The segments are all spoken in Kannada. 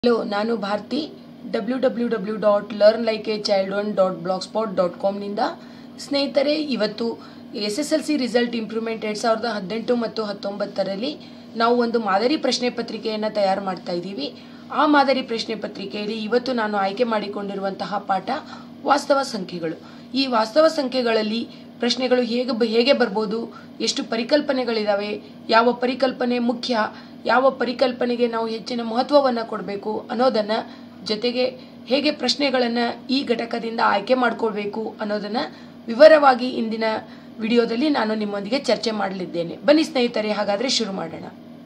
ಹಲೋ ನಾನು Bharathi W W W dot learn like a child one dot blog spot dot ಕಾಮ್ನಿಂದ ಸ್ನೇಹಿತರೆ ಇವತ್ತು S S L C result improvement ಎರಡು ಸಾವಿರದ ಹದಿನೆಂಟು ಮತ್ತು ಹತ್ತೊಂಬತ್ತರಲ್ಲಿ ನಾವು ಒಂದು ಮಾದರಿ ಪ್ರಶ್ನೆ ಪತ್ರಿಕೆಯನ್ನು ತಯಾರು ಮಾಡ್ತಾ ಇದ್ದೀವಿ ಆ ಮಾದರಿ ಪ್ರಶ್ನೆ ಪತ್ರಿಕೆಯಲ್ಲಿ ಇವತ್ತು ನಾನು ಆಯ್ಕೆ ಮಾಡಿಕೊಂಡಿರುವಂತಹ ಪಾಠ ವಾಸ್ತವ ಸಂಖ್ಯೆಗಳು ಈ ವಾಸ್ತವ ಸಂಖ್ಯೆಗಳಲ್ಲಿ ಪ್ರಶ್ನೆಗಳು ಹೇಗೆ ಬ- ಹೇಗೆ ಬರ್ಬೋದು ಎಷ್ಟು ಪರಿಕಲ್ಪನೆಗಳಿದಾವೆ ಯಾವ ಪರಿಕಲ್ಪನೆ ಮುಖ್ಯ ಯಾವ ಪರಿಕಲ್ಪನೆಗೆ ನಾವು ಹೆಚ್ಚಿನ ಮಹತ್ವವನ್ನು ಕೊಡಬೇಕು ಅನ್ನೋದನ್ನು ಜೊತೆಗೆ ಹೇಗೆ ಪ್ರಶ್ನೆಗಳನ್ನು ಈ ಘಟಕದಿಂದ ಆಯ್ಕೆ ಮಾಡ್ಕೊಳ್ಬೇಕು ಅನ್ನೋದನ್ನು ವಿವರವಾಗಿ ಇಂದಿನ ವಿಡಿಯೋದಲ್ಲಿ ನಾನು ನಿಮ್ಮೊಂದಿಗೆ ಚರ್ಚೆ ಮಾಡಲಿದ್ದೇನೆ ಬನ್ನಿ ಸ್ನೇಹಿತರೆ ಹಾಗಾದರೆ ಶುರು ಮಾಡೋಣ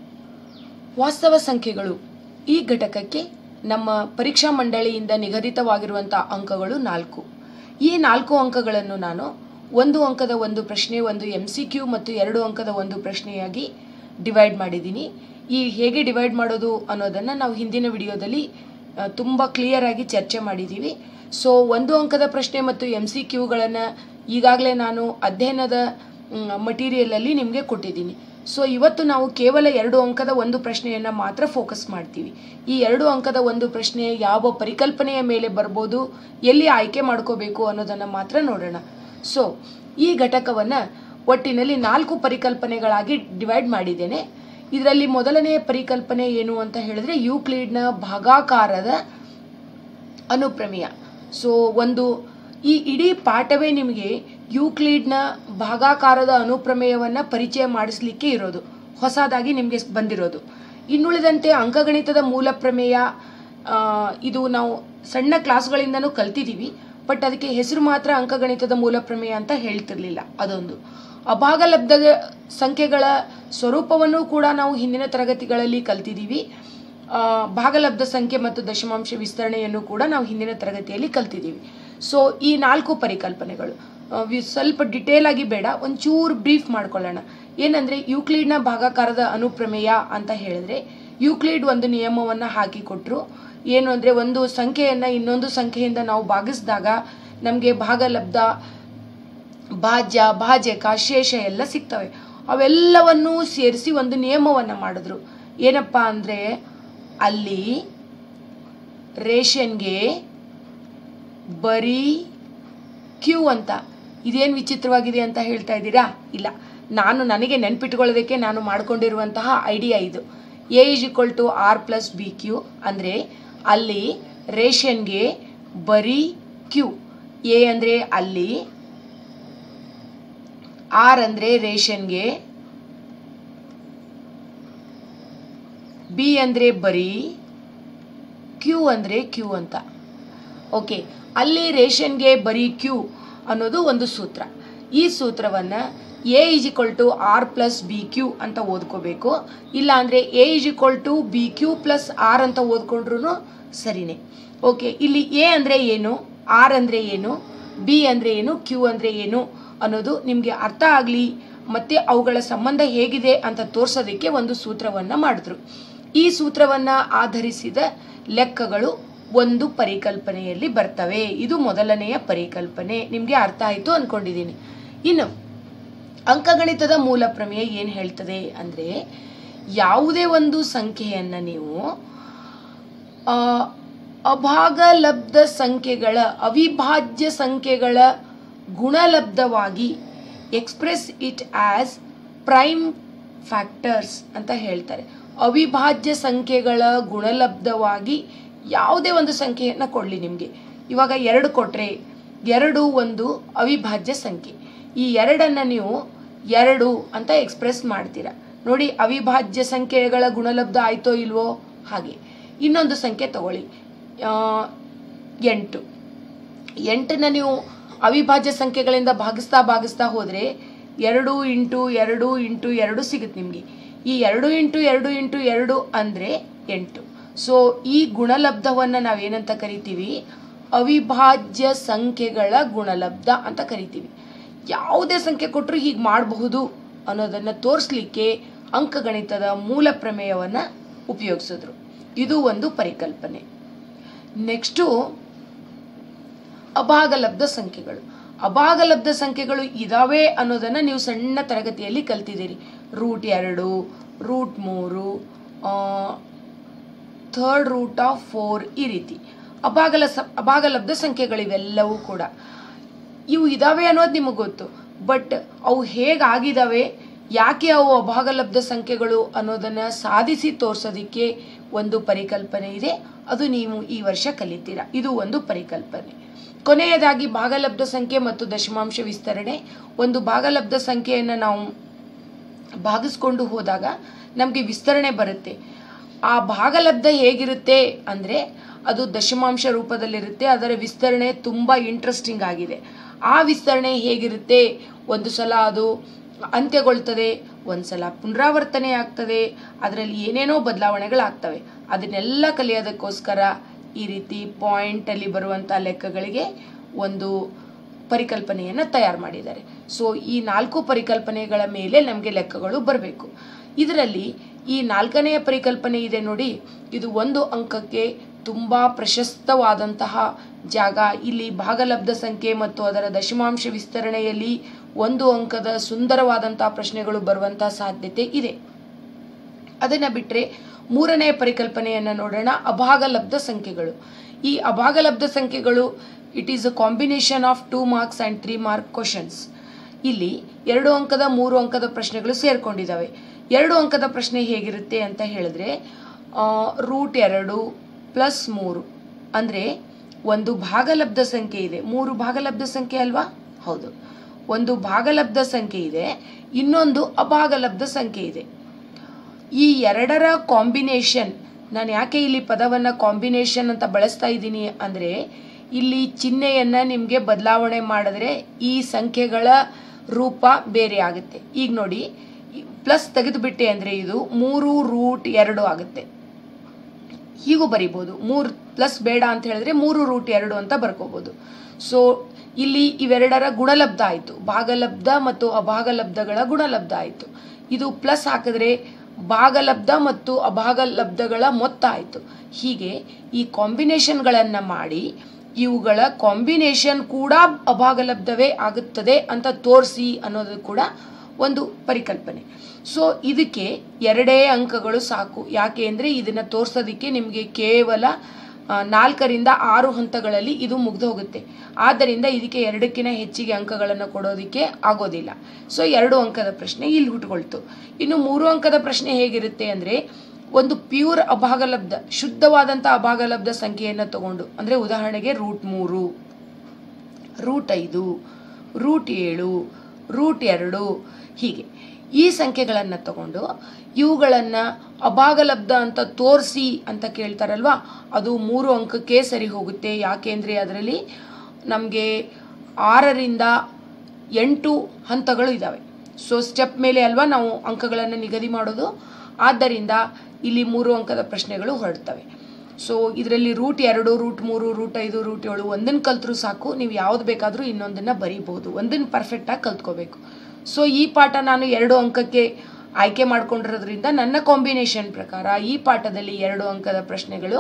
ವಾಸ್ತವ ಸಂಖ್ಯೆಗಳು ಈ ಘಟಕಕ್ಕೆ ನಮ್ಮ ಪರೀಕ್ಷಾ ಮಂಡಳಿಯಿಂದ ನಿಗದಿತವಾಗಿರುವಂಥ ಅಂಕಗಳು ನಾಲ್ಕು ಈ ನಾಲ್ಕು ಅಂಕಗಳನ್ನು ನಾನು ಒಂದು ಅಂಕದ ಒಂದು ಪ್ರಶ್ನೆ ಒಂದು ಎಮ್ ಸಿ ಕ್ಯೂ ಮತ್ತು ಎರಡು ಅಂಕದ ಒಂದು ಪ್ರಶ್ನೆಯಾಗಿ ಡಿವೈಡ್ ಮಾಡಿದ್ದೀನಿ ಈ ಹೇಗೆ ಡಿವೈಡ್ ಮಾಡೋದು ಅನ್ನೋದನ್ನು ನಾವು ಹಿಂದಿನ ವಿಡಿಯೋದಲ್ಲಿ ತುಂಬ ಕ್ಲಿಯರಾಗಿ ಚರ್ಚೆ ಮಾಡಿದ್ದೀವಿ ಸೊ ಒಂದು ಅಂಕದ ಪ್ರಶ್ನೆ ಮತ್ತು ಎಮ್ ಸಿ ಕ್ಯೂಗಳನ್ನು ಈಗಾಗಲೇ ನಾನು ಅಧ್ಯಯನದ ಮಟೀರಿಯಲಲ್ಲಿ ನಿಮಗೆ ಕೊಟ್ಟಿದ್ದೀನಿ ಸೊ ಇವತ್ತು ನಾವು ಕೇವಲ ಎರಡು ಅಂಕದ ಒಂದು ಪ್ರಶ್ನೆಯನ್ನು ಮಾತ್ರ ಫೋಕಸ್ ಮಾಡ್ತೀವಿ ಈ ಎರಡು ಅಂಕದ ಒಂದು ಪ್ರಶ್ನೆ ಯಾವ ಪರಿಕಲ್ಪನೆಯ ಮೇಲೆ ಬರ್ಬೋದು ಎಲ್ಲಿ ಆಯ್ಕೆ ಮಾಡ್ಕೋಬೇಕು ಅನ್ನೋದನ್ನು ಮಾತ್ರ ನೋಡೋಣ ಸೊ ಈ ಘಟಕವನ್ನು ಒಟ್ಟಿನಲ್ಲಿ ನಾಲ್ಕು ಪರಿಕಲ್ಪನೆಗಳಾಗಿ ಡಿವೈಡ್ ಮಾಡಿದ್ದೇನೆ ಇದರಲ್ಲಿ ಮೊದಲನೆಯ ಪರಿಕಲ್ಪನೆ ಏನು ಅಂತ ಹೇಳಿದ್ರೆ ಯೂಕ್ಲಿಡ್ನ ಭಾಗಾಕಾರದ ಅನುಪ್ರಮೇಯ ಸೊ ಒಂದು ಈ ಇಡೀ ಪಾಠವೇ ನಿಮಗೆ ಯೂಕ್ಲಿಡ್ನ ಭಾಗಾಕಾರದ ಅನುಪ್ರಮೇಯವನ್ನು ಪರಿಚಯ ಮಾಡಿಸ್ಲಿಕ್ಕೆ ಇರೋದು ಹೊಸದಾಗಿ ನಿಮಗೆ ಬಂದಿರೋದು ಇನ್ನುಳಿದಂತೆ ಅಂಕಗಣಿತದ ಮೂಲ ಪ್ರಮೇಯ ಆ, ಇದು ನಾವು ಸಣ್ಣ ಕ್ಲಾಸ್ಗಳಿಂದನೂ ಕಲ್ತಿದ್ದೀವಿ ಬಟ್ ಅದಕ್ಕೆ ಹೆಸರು ಮಾತ್ರ ಅಂಕಗಣಿತದ ಮೂಲ ಪ್ರಮೇಯ ಅಂತ ಹೇಳ್ತಿರ್ಲಿಲ್ಲ ಅದೊಂದು ಅಭಾಗಲಬ್ಧ ಸಂಖ್ಯೆಗಳ ಸ್ವರೂಪವನ್ನು ಕೂಡ ನಾವು ಹಿಂದಿನ ತರಗತಿಗಳಲ್ಲಿ ಕಲ್ತಿದ್ದೀವಿ ಆ, ಭಾಗಲಬ್ಧ ಸಂಖ್ಯೆ ಮತ್ತು ದಶಮಾಂಶ ವಿಸ್ತರಣೆಯನ್ನು ಕೂಡ ನಾವು ಹಿಂದಿನ ತರಗತಿಯಲ್ಲಿ ಕಲ್ತಿದ್ದೀವಿ ಸೊ ಈ ನಾಲ್ಕು ಪರಿಕಲ್ಪನೆಗಳು ಆ, ವಿ- ಸ್ವಲ್ಪ ಡಿಟೇಲ್ ಆಗಿ ಬೇಡ ಒಂಚೂರು ಬ್ರೀಫ್ ಮಾಡ್ಕೊಳ್ಳೋಣ ಏನಂದ್ರೆ ಯೂಕ್ಲಿಡ್ನ ಭಾಗಾಕಾರದ ಅನುಪ್ರಮೇಯ ಅಂತ ಹೇಳಿದ್ರೆ ಯೂಕ್ಲಿಡ್ ಒಂದು ನಿಯಮವನ್ನು ಹಾಕಿಕೊಟ್ರು ಏನು ಅಂದರೆ ಒಂದು ಸಂಖ್ಯೆಯನ್ನು ಇನ್ನೊಂದು ಸಂಖ್ಯೆಯಿಂದ ನಾವು ಭಾಗಿಸಿದಾಗ ನಮಗೆ ಭಾಗಲಬ್ಧ ಭಾಜ್ಯ ಭಾಜಕ ಶೇಷ ಎಲ್ಲ ಸಿಗ್ತವೆ ಅವೆಲ್ಲವನ್ನೂ ಸೇರಿಸಿ ಒಂದು ನಿಯಮವನ್ನು ಮಾಡಿದ್ರು ಏನಪ್ಪ ಅಂದರೆ ಅಲ್ಲಿ ರೇಷನ್ಗೆ ಬರೀ ಕ್ಯೂ ಅಂತ ಇದೇನು ವಿಚಿತ್ರವಾಗಿದೆ ಅಂತ ಹೇಳ್ತಾ ಇದ್ದೀರಾ ಇಲ್ಲ ನಾನು ನನಗೆ ನೆನ್ಪಿಟ್ಕೊಳ್ಳೋದಕ್ಕೆ ನಾನು ಮಾಡ್ಕೊಂಡಿರುವಂತಹ ಐಡಿಯಾ ಇದು A is equal to R plus B Q ಅಂದರೆ ಅಲ್ಲಿ ರೇಷನ್ಗೆ ಬರೀ ಕ್ಯೂ ಎ ಅಂದರೆ ಅಲ್ಲಿ ಆರ್ ಅಂದರೆ ರೇಷನ್ಗೆ ಬಿ ಅಂದರೆ ಬರೀ ಕ್ಯೂ ಅಂದರೆ ಕ್ಯೂ ಅಂತ ಓಕೆ ಅಲ್ಲಿ ರೇಷನ್ಗೆ ಬರೀ ಕ್ಯೂ ಅನ್ನೋದು ಒಂದು ಸೂತ್ರ ಈ ಸೂತ್ರವನ್ನು A is equal to R plus B Q ಅಂತ ಓದ್ಕೋಬೇಕು ಇಲ್ಲ ಅಂದರೆ A is equal to B Q plus R ಅಂತ ಓದ್ಕೊಂಡ್ರು ಸರಿನೇ ಓಕೆ ಇಲ್ಲಿ ಎ ಅಂದರೆ ಏನು ಆರ್ ಅಂದರೆ ಏನು ಬಿ ಅಂದರೆ ಏನು ಕ್ಯೂ ಅಂದರೆ ಏನು ಅನ್ನೋದು ನಿಮಗೆ ಅರ್ಥ ಆಗಲಿ ಮತ್ತು ಅವುಗಳ ಸಂಬಂಧ ಹೇಗಿದೆ ಅಂತ ತೋರಿಸೋದಕ್ಕೆ ಒಂದು ಸೂತ್ರವನ್ನು ಮಾಡಿದ್ರು ಈ ಸೂತ್ರವನ್ನು ಆಧರಿಸಿದ ಲೆಕ್ಕಗಳು ಒಂದು ಪರಿಕಲ್ಪನೆಯಲ್ಲಿ ಬರ್ತವೆ ಇದು ಮೊದಲನೆಯ ಪರಿಕಲ್ಪನೆ ನಿಮಗೆ ಅರ್ಥ ಆಯಿತು ಅಂದ್ಕೊಂಡಿದ್ದೀನಿ ಇನ್ನು ಅಂಕಗಣಿತದ ಮೂಲ ಪ್ರಮೇಯ ಏನು ಹೇಳ್ತದೆ ಅಂದರೆ ಯಾವುದೇ ಒಂದು ಸಂಖ್ಯೆಯನ್ನು ನೀವು ಆ, ಅಭಾಗಲಬ್ಧ ಸಂಖ್ಯೆಗಳ ಅವಿಭಾಜ್ಯ ಸಂಖ್ಯೆಗಳ ಗುಣಲಬ್ಧವಾಗಿ express it as prime factors ಅಂತ ಹೇಳ್ತಾರೆ ಅವಿಭಾಜ್ಯ ಸಂಖ್ಯೆಗಳ ಗುಣಲಬ್ಧವಾಗಿ ಯಾವುದೇ ಒಂದು ಸಂಖ್ಯೆಯನ್ನು ಕೊಡಲಿ ನಿಮಗೆ ಇವಾಗ ಎರಡು ಕೊಟ್ಟರೆ ಎರಡು ಒಂದು ಅವಿಭಾಜ್ಯ ಸಂಖ್ಯೆ ಈ ಎರಡನ್ನು ನೀವು ಎರಡು ಅಂತ ಎಕ್ಸ್ಪ್ರೆಸ್ ಮಾಡ್ತೀರಾ ನೋಡಿ ಅವಿಭಾಜ್ಯ ಸಂಖ್ಯೆಗಳ ಗುಣಲಬ್ಧ ಆಯ್ತೋ ಇಲ್ವೋ ಹಾಗೆ ಇನ್ನೊಂದು ಸಂಖ್ಯೆ ತಗೊಳ್ಳಿ ಆ, ಎಂಟು ಎಂಟನ್ನ ನೀವು ಅವಿಭಾಜ್ಯ ಸಂಖ್ಯೆಗಳಿಂದ ಭಾಗಿಸ್ತಾ ಭಾಗಿಸ್ತಾ ಹೋದರೆ ಎರಡು ಇಂಟು ಎರಡು ಇಂಟು ಎರಡು ಸಿಗುತ್ತೆ ನಿಮಗೆ ಈ ಎರಡು ಇಂಟು ಎರಡು ಇಂಟು ಎರಡು ಅಂದರೆ ಎಂಟು ಸೊ ಈ ಗುಣಲಬ್ಧವನ್ನು ನಾವೇನಂತ ಕರಿತೀವಿ ಅವಿಭಾಜ್ಯ ಸಂಖ್ಯೆಗಳ ಗುಣಲಬ್ಧ ಅಂತ ಕರಿತೀವಿ ಯಾವುದೇ ಸಂಖ್ಯೆ ಕೊಟ್ಟರು ಹೀಗೆ ಮಾಡಬಹುದು ಅನ್ನೋದನ್ನು ತೋರಿಸ್ಲಿಕ್ಕೆ ಅಂಕಗಣಿತದ ಮೂಲ ಪ್ರಮೇಯವನ್ನು ಉಪಯೋಗಿಸಿದ್ರು ಇದು ಒಂದು ಪರಿಕಲ್ಪನೆ ನೆಕ್ಸ್ಟು ಅಭಾಗಲಬ್ಧ ಸಂಖ್ಯೆಗಳು ಅಭಾಗಲಬ್ಧ ಸಂಖ್ಯೆಗಳು ಇದಾವೆ ಅನ್ನೋದನ್ನು ನೀವು ಸಣ್ಣ ತರಗತಿಯಲ್ಲಿ ಕಲ್ತಿದ್ದೀರಿ ರೂಟ್ ಎರಡು ರೂಟ್ ಮೂರು ಥರ್ಡ್ ರೂಟ್ ಆಫ್ ಫೋರ್ ಈ ರೀತಿ ಅಭಾಗಲ ಸ ಅಭಾಗಲಬ್ಧ ಸಂಖ್ಯೆಗಳಿವೆಲ್ಲವೂ ಕೂಡ ಇವು ಇದಾವೆ ಅನ್ನೋದು ನಿಮಗೆ ಗೊತ್ತು ಬಟ್ ಅವು ಹೇಗಾಗಿದ್ದಾವೆ ಯಾಕೆ ಅವು ಅಭಾಗಲಬ್ಧ ಸಂಖ್ಯೆಗಳು ಅನ್ನೋದನ್ನು ಸಾಧಿಸಿ ತೋರಿಸೋದಕ್ಕೆ ಒಂದು ಪರಿಕಲ್ಪನೆ ಇದೆ ಅದು ನೀವು ಈ ವರ್ಷ ಕಲಿತೀರಾ ಇದು ಒಂದು ಪರಿಕಲ್ಪನೆ ಕೊನೆಯದಾಗಿ ಭಾಗಲಬ್ಧ ಸಂಖ್ಯೆ ಮತ್ತು ದಶಮಾಂಶ ವಿಸ್ತರಣೆ ಒಂದು ಭಾಗಲಬ್ಧ ಸಂಖ್ಯೆಯನ್ನು ನಾವು ಭಾಗಿಸ್ಕೊಂಡು ಹೋದಾಗ ನಮಗೆ ವಿಸ್ತರಣೆ ಬರುತ್ತೆ ಆ ಭಾಗಲಬ್ಧ ಹೇಗಿರುತ್ತೆ ಅಂದರೆ ಅದು ದಶಮಾಂಶ ರೂಪದಲ್ಲಿರುತ್ತೆ ಅದರ ವಿಸ್ತರಣೆ ತುಂಬ ಇಂಟ್ರೆಸ್ಟಿಂಗ್ ಆಗಿದೆ ಆ ವಿಸ್ತರಣೆ ಹೇಗಿರುತ್ತೆ ಒಂದು ಸಲ ಅದು ಅಂತ್ಯಗೊಳ್ತದೆ ಒಂದು ಸಲ ಪುನರಾವರ್ತನೆ ಆಗ್ತದೆ ಅದರಲ್ಲಿ ಏನೇನೋ ಬದಲಾವಣೆಗಳಾಗ್ತವೆ ಅದನ್ನೆಲ್ಲ ಕಲಿಯೋದಕ್ಕೋಸ್ಕರ ಈ ರೀತಿ ಪಾಯಿಂಟಲ್ಲಿ ಬರುವಂಥ ಲೆಕ್ಕಗಳಿಗೆ ಒಂದು ಪರಿಕಲ್ಪನೆಯನ್ನು ತಯಾರು ಮಾಡಿದ್ದಾರೆ ಸೊ ಈ ನಾಲ್ಕು ಪರಿಕಲ್ಪನೆಗಳ ಮೇಲೆ ನಮಗೆ ಲೆಕ್ಕಗಳು ಬರಬೇಕು ಇದರಲ್ಲಿ ಈ ನಾಲ್ಕನೆಯ ಪರಿಕಲ್ಪನೆ ಇದೆ ನೋಡಿ ಇದು ಒಂದು ಅಂಕಕ್ಕೆ ತುಂಬ ಪ್ರಶಸ್ತವಾದಂತಹ ಜಾಗ ಇಲ್ಲಿ ಭಾಗಲಬ್ಧ ಸಂಖ್ಯೆ ಮತ್ತು ಅದರ ದಶಮಾಂಶ ವಿಸ್ತರಣೆಯಲ್ಲಿ ಒಂದು ಅಂಕದ ಸುಂದರವಾದಂತಹ ಪ್ರಶ್ನೆಗಳು ಬರುವಂತಹ ಸಾಧ್ಯತೆ ಇದೆ ಅದನ್ನು ಬಿಟ್ಟರೆ ಮೂರನೆಯ ಪರಿಕಲ್ಪನೆಯನ್ನು ನೋಡೋಣ ಅಭಾಗಲಬ್ಧ ಸಂಖ್ಯೆಗಳು ಈ ಅಭಾಗಲಬ್ಧ ಸಂಖ್ಯೆಗಳು it is a combination of two marks and three mark questions ಇಲ್ಲಿ ಎರಡು ಅಂಕದ ಮೂರು ಅಂಕದ ಪ್ರಶ್ನೆಗಳು ಸೇರ್ಕೊಂಡಿದ್ದಾವೆ ಎರಡು ಅಂಕದ ಪ್ರಶ್ನೆ ಹೇಗಿರುತ್ತೆ ಅಂತ ಹೇಳಿದ್ರೆ ರೂಟ್ ಎರಡು ಪ್ಲಸ್ ಮೂರು ಅಂದರೆ ಒಂದು ಭಾಗಲಬ್ಧ ಸಂಖ್ಯೆ ಇದೆ ಮೂರು ಭಾಗಲಬ್ಧ ಸಂಖ್ಯೆ ಅಲ್ವಾ ಹೌದು ಒಂದು ಭಾಗಲಬ್ಧ ಸಂಖ್ಯೆ ಇದೆ ಇನ್ನೊಂದು ಅಭಾಗಲಬ್ಧ ಸಂಖ್ಯೆ ಇದೆ ಈ ಎರಡರ ಕಾಂಬಿನೇಷನ್ ನಾನು ಯಾಕೆ ಇಲ್ಲಿ ಪದವನ್ನು ಕಾಂಬಿನೇಷನ್ ಅಂತ ಬಳಸ್ತಾ ಇದ್ದೀನಿ ಅಂದರೆ ಇಲ್ಲಿ ಚಿಹ್ನೆಯನ್ನು ನಿಮಗೆ ಬದಲಾವಣೆ ಮಾಡಿದ್ರೆ ಈ ಸಂಖ್ಯೆಗಳ ರೂಪ ಬೇರೆ ಆಗುತ್ತೆ ಈಗ ನೋಡಿ ಪ್ಲಸ್ ತೆಗೆದುಬಿಟ್ಟೆ ಅಂದರೆ ಇದು ಮೂರು ರೂಟ್ ಎರಡು ಆಗುತ್ತೆ ಹೀಗೂ ಬರಿಬೋದು ಮೂರು ಪ್ಲಸ್ ಬೇಡ ಅಂತ ಹೇಳಿದ್ರೆ ಮೂರು ರೂಟ್ ಎರಡು ಅಂತ ಬರ್ಕೋಬೋದು ಸೊ ಇಲ್ಲಿ ಇವೆರಡರ ಗುಣಲಬ್ಧ ಆಯಿತು ಭಾಗಲಬ್ಧ ಮತ್ತು ಅಭಾಗಲಬ್ಧಗಳ ಗುಣಲಬ್ಧ ಆಯಿತು ಇದು ಪ್ಲಸ್ ಹಾಕಿದ್ರೆ ಭಾಗಲಬ್ಧ ಮತ್ತು ಅಭಾಗಲಬ್ಧಗಳ ಮೊತ್ತ ಆಯಿತು ಹೀಗೆ ಈ ಕಾಂಬಿನೇಷನ್ಗಳನ್ನು ಮಾಡಿ ಇವುಗಳ ಕಾಂಬಿನೇಷನ್ ಕೂಡ ಅಭಾಗಲಬ್ಧವೇ ಆಗುತ್ತದೆ ಅಂತ ತೋರಿಸಿ ಅನ್ನೋದು ಕೂಡ ಒಂದು ಪರಿಕಲ್ಪನೆ ಸೊ ಇದಕ್ಕೆ ಎರಡೇ ಅಂಕಗಳು ಸಾಕು ಯಾಕೆ ಅಂದರೆ ಇದನ್ನು ತೋರಿಸೋದಕ್ಕೆ ನಿಮಗೆ ಕೇವಲ ಆ, ನಾಲ್ಕರಿಂದ ಆರು ಹಂತಗಳಲ್ಲಿ ಇದು ಮುಗ್ದು ಹೋಗುತ್ತೆ ಆದ್ದರಿಂದ ಇದಕ್ಕೆ ಎರಡಕ್ಕಿಂತ ಹೆಚ್ಚಿಗೆ ಅಂಕಗಳನ್ನು ಕೊಡೋದಕ್ಕೆ ಆಗೋದಿಲ್ಲ ಸೊ ಎರಡು ಅಂಕದ ಪ್ರಶ್ನೆ ಇಲ್ಲಿ ಹುಟ್ಕೊಳ್ತು ಇನ್ನು ಮೂರು ಅಂಕದ ಪ್ರಶ್ನೆ ಹೇಗಿರುತ್ತೆ ಅಂದರೆ ಒಂದು ಪ್ಯೂರ್ ಅಭಾಗಲಬ್ಧ ಶುದ್ಧವಾದಂಥ ಅಭಾಗಲಬ್ಧ ಸಂಖ್ಯೆಯನ್ನು ತಗೊಂಡು ಅಂದರೆ ಉದಾಹರಣೆಗೆ ರೂಟ್ ಮೂರು ರೂಟ್ ಐದು ರೂಟ್ ಏಳು ರೂಟ್ ಎರಡು ಹೀಗೆ ಈ ಸಂಖ್ಯೆಗಳನ್ನು ತಗೊಂಡು ಇವುಗಳನ್ನು ಅಭಾಗಲಬ್ಧ ಅಂತ ತೋರಿಸಿ ಅಂತ ಕೇಳ್ತಾರಲ್ವ ಅದು ಮೂರು ಅಂಕಕ್ಕೆ ಸರಿ ಹೋಗುತ್ತೆ ಯಾಕೆಂದರೆ ಅದರಲ್ಲಿ ನಮಗೆ ಆರರಿಂದ ಎಂಟು ಹಂತಗಳು ಇದ್ದಾವೆ ಸೊ ಸ್ಟೆಪ್ ಮೇಲೆ ಅಲ್ವಾ ನಾವು ಅಂಕಗಳನ್ನು ನಿಗದಿ ಮಾಡೋದು ಆದ್ದರಿಂದ ಇಲ್ಲಿ ಮೂರು ಅಂಕದ ಪ್ರಶ್ನೆಗಳು ಹೊರಡ್ತವೆ ಸೊ ಇದರಲ್ಲಿ ರೂಟ್ ಎರಡು ರೂಟ್ ಮೂರು ರೂಟ್ ಐದು ರೂಟ್ ಏಳು ಒಂದನ್ನು ಕಲ್ತರೂ ಸಾಕು ನೀವು ಯಾವ್ದು ಬೇಕಾದರೂ ಇನ್ನೊಂದನ್ನು ಬರೀಬೋದು ಒಂದನ್ನು ಪರ್ಫೆಕ್ಟಾಗಿ ಕಲ್ತ್ಕೋಬೇಕು ಸೊ ಈ ಪಾಠ ನಾನು ಎರಡು ಅಂಕಕ್ಕೆ ಆಯ್ಕೆ ಮಾಡ್ಕೊಂಡಿರೋದ್ರಿಂದ ನನ್ನ ಕಾಂಬಿನೇಷನ್ ಪ್ರಕಾರ ಈ ಪಾಠದಲ್ಲಿ ಎರಡು ಅಂಕದ ಪ್ರಶ್ನೆಗಳು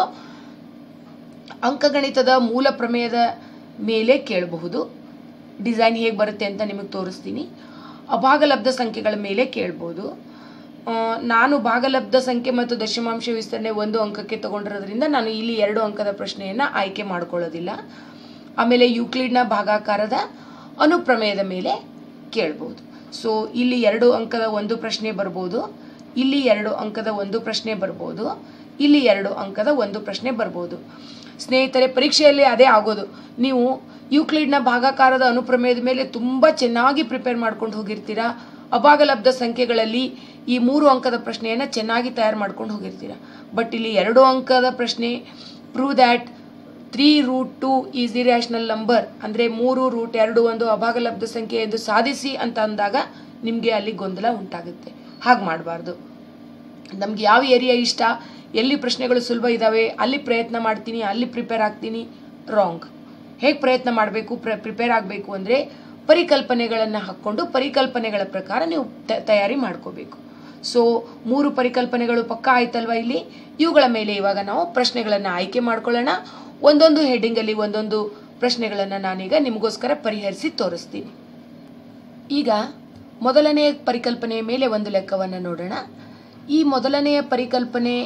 ಅಂಕಗಣಿತದ ಮೂಲ ಪ್ರಮೇಯದ ಮೇಲೆ ಕೇಳಬಹುದು ಡಿಸೈನ್ ಹೇಗೆ ಬರುತ್ತೆ ಅಂತ ನಿಮಗೆ ತೋರಿಸ್ತೀನಿ ಅಭಾಗಲಬ್ಧ ಸಂಖ್ಯೆಗಳ ಮೇಲೆ ಕೇಳ್ಬೋದು ಆ, ನಾನು ಭಾಗಲಬ್ಧ ಸಂಖ್ಯೆ ಮತ್ತು ದಶಮಾಂಶ ವಿಸ್ತರಣೆ ಒಂದು ಅಂಕಕ್ಕೆ ತಗೊಂಡಿರೋದ್ರಿಂದ ನಾನು ಇಲ್ಲಿ ಎರಡು ಅಂಕದ ಪ್ರಶ್ನೆಯನ್ನು ಆಯ್ಕೆ ಮಾಡ್ಕೊಳ್ಳೋದಿಲ್ಲ ಆಮೇಲೆ ಯೂಕ್ಲಿಡ್ನ ಭಾಗಾಕಾರದ ಅನುಪ್ರಮೇಯದ ಮೇಲೆ ಕೇಳ್ಬೋದು ಸೊ ಇಲ್ಲಿ ಎರಡು ಅಂಕದ ಒಂದು ಪ್ರಶ್ನೆ ಬರ್ಬೋದು ಇಲ್ಲಿ ಎರಡು ಅಂಕದ ಒಂದು ಪ್ರಶ್ನೆ ಬರ್ಬೋದು ಇಲ್ಲಿ ಎರಡು ಅಂಕದ ಒಂದು ಪ್ರಶ್ನೆ ಬರ್ಬೋದು ಸ್ನೇಹಿತರೆ ಪರೀಕ್ಷೆಯಲ್ಲಿ ಅದೇ ಆಗೋದು ನೀವು ಯೂಕ್ಲಿಡ್ನ ಭಾಗಾಕಾರದ ಅನುಪ್ರಮೇಯದ ಮೇಲೆ ತುಂಬ ಚೆನ್ನಾಗಿ ಪ್ರಿಪೇರ್ ಮಾಡ್ಕೊಂಡು ಹೋಗಿರ್ತೀರಾ ಅಭಾಗಲಬ್ಧ ಸಂಖ್ಯೆಗಳಲ್ಲಿ ಈ ಮೂರು ಅಂಕದ ಪ್ರಶ್ನೆಯನ್ನು ಚೆನ್ನಾಗಿ ತಯಾರು ಮಾಡ್ಕೊಂಡು ಹೋಗಿರ್ತೀರಾ ಬಟ್ ಇಲ್ಲಿ ಎರಡು ಅಂಕದ ಪ್ರಶ್ನೆ prove that three root two is irrational number ಅಂದರೆ ಮೂರು ರೂಟ್ ಎರಡು ಒಂದು ಅಭಾಗಲಬ್ಧ ಸಂಖ್ಯೆ ಎಂದು ಸಾಧಿಸಿ ಅಂತ ಅಂದಾಗ ನಿಮಗೆ ಅಲ್ಲಿ ಗೊಂದಲ ಉಂಟಾಗುತ್ತೆ ಹಾಗೆ ಮಾಡಬಾರ್ದು ನಮ್ಗೆ ಯಾವ ಏರಿಯಾ ಇಷ್ಟ ಎಲ್ಲಿ ಪ್ರಶ್ನೆಗಳು ಸುಲಭ ಇದ್ದಾವೆ ಅಲ್ಲಿ ಪ್ರಯತ್ನ ಮಾಡ್ತೀನಿ ಅಲ್ಲಿ ಪ್ರಿಪೇರ್ ಆಗ್ತೀನಿ ರಾಂಗ್ ಹೇಗೆ ಪ್ರಯತ್ನ ಮಾಡಬೇಕು ಪ್ರ ಪ್ರಿಪೇರ್ ಆಗಬೇಕು ಅಂದರೆ ಪರಿಕಲ್ಪನೆಗಳನ್ನು ಹಾಕ್ಕೊಂಡು ಪರಿಕಲ್ಪನೆಗಳ ಪ್ರಕಾರ ನೀವು ತ- ತಯಾರಿ ಮಾಡ್ಕೋಬೇಕು ಸೊ ಮೂರು ಪರಿಕಲ್ಪನೆಗಳು ಪಕ್ಕ ಆಯ್ತಲ್ವ ಇಲ್ಲಿ ಇವುಗಳ ಮೇಲೆ ಇವಾಗ ನಾವು ಪ್ರಶ್ನೆಗಳನ್ನು ಆಯ್ಕೆ ಮಾಡ್ಕೊಳ್ಳೋಣ ಒಂದೊಂದು ಹೆಡ್ಡಿಂಗಲ್ಲಿ ಒಂದೊಂದು ಪ್ರಶ್ನೆಗಳನ್ನು ನಾನೀಗ ನಿಮಗೋಸ್ಕರ ಪರಿಹರಿಸಿ ತೋರಿಸ್ತೀನಿ ಈಗ ಮೊದಲನೆಯ ಪರಿಕಲ್ಪನೆಯ ಮೇಲೆ ಒಂದು ಲೆಕ್ಕವನ್ನು ನೋಡೋಣ ಈ ಮೊದಲನೆಯ ಪರಿಕಲ್ಪನೆ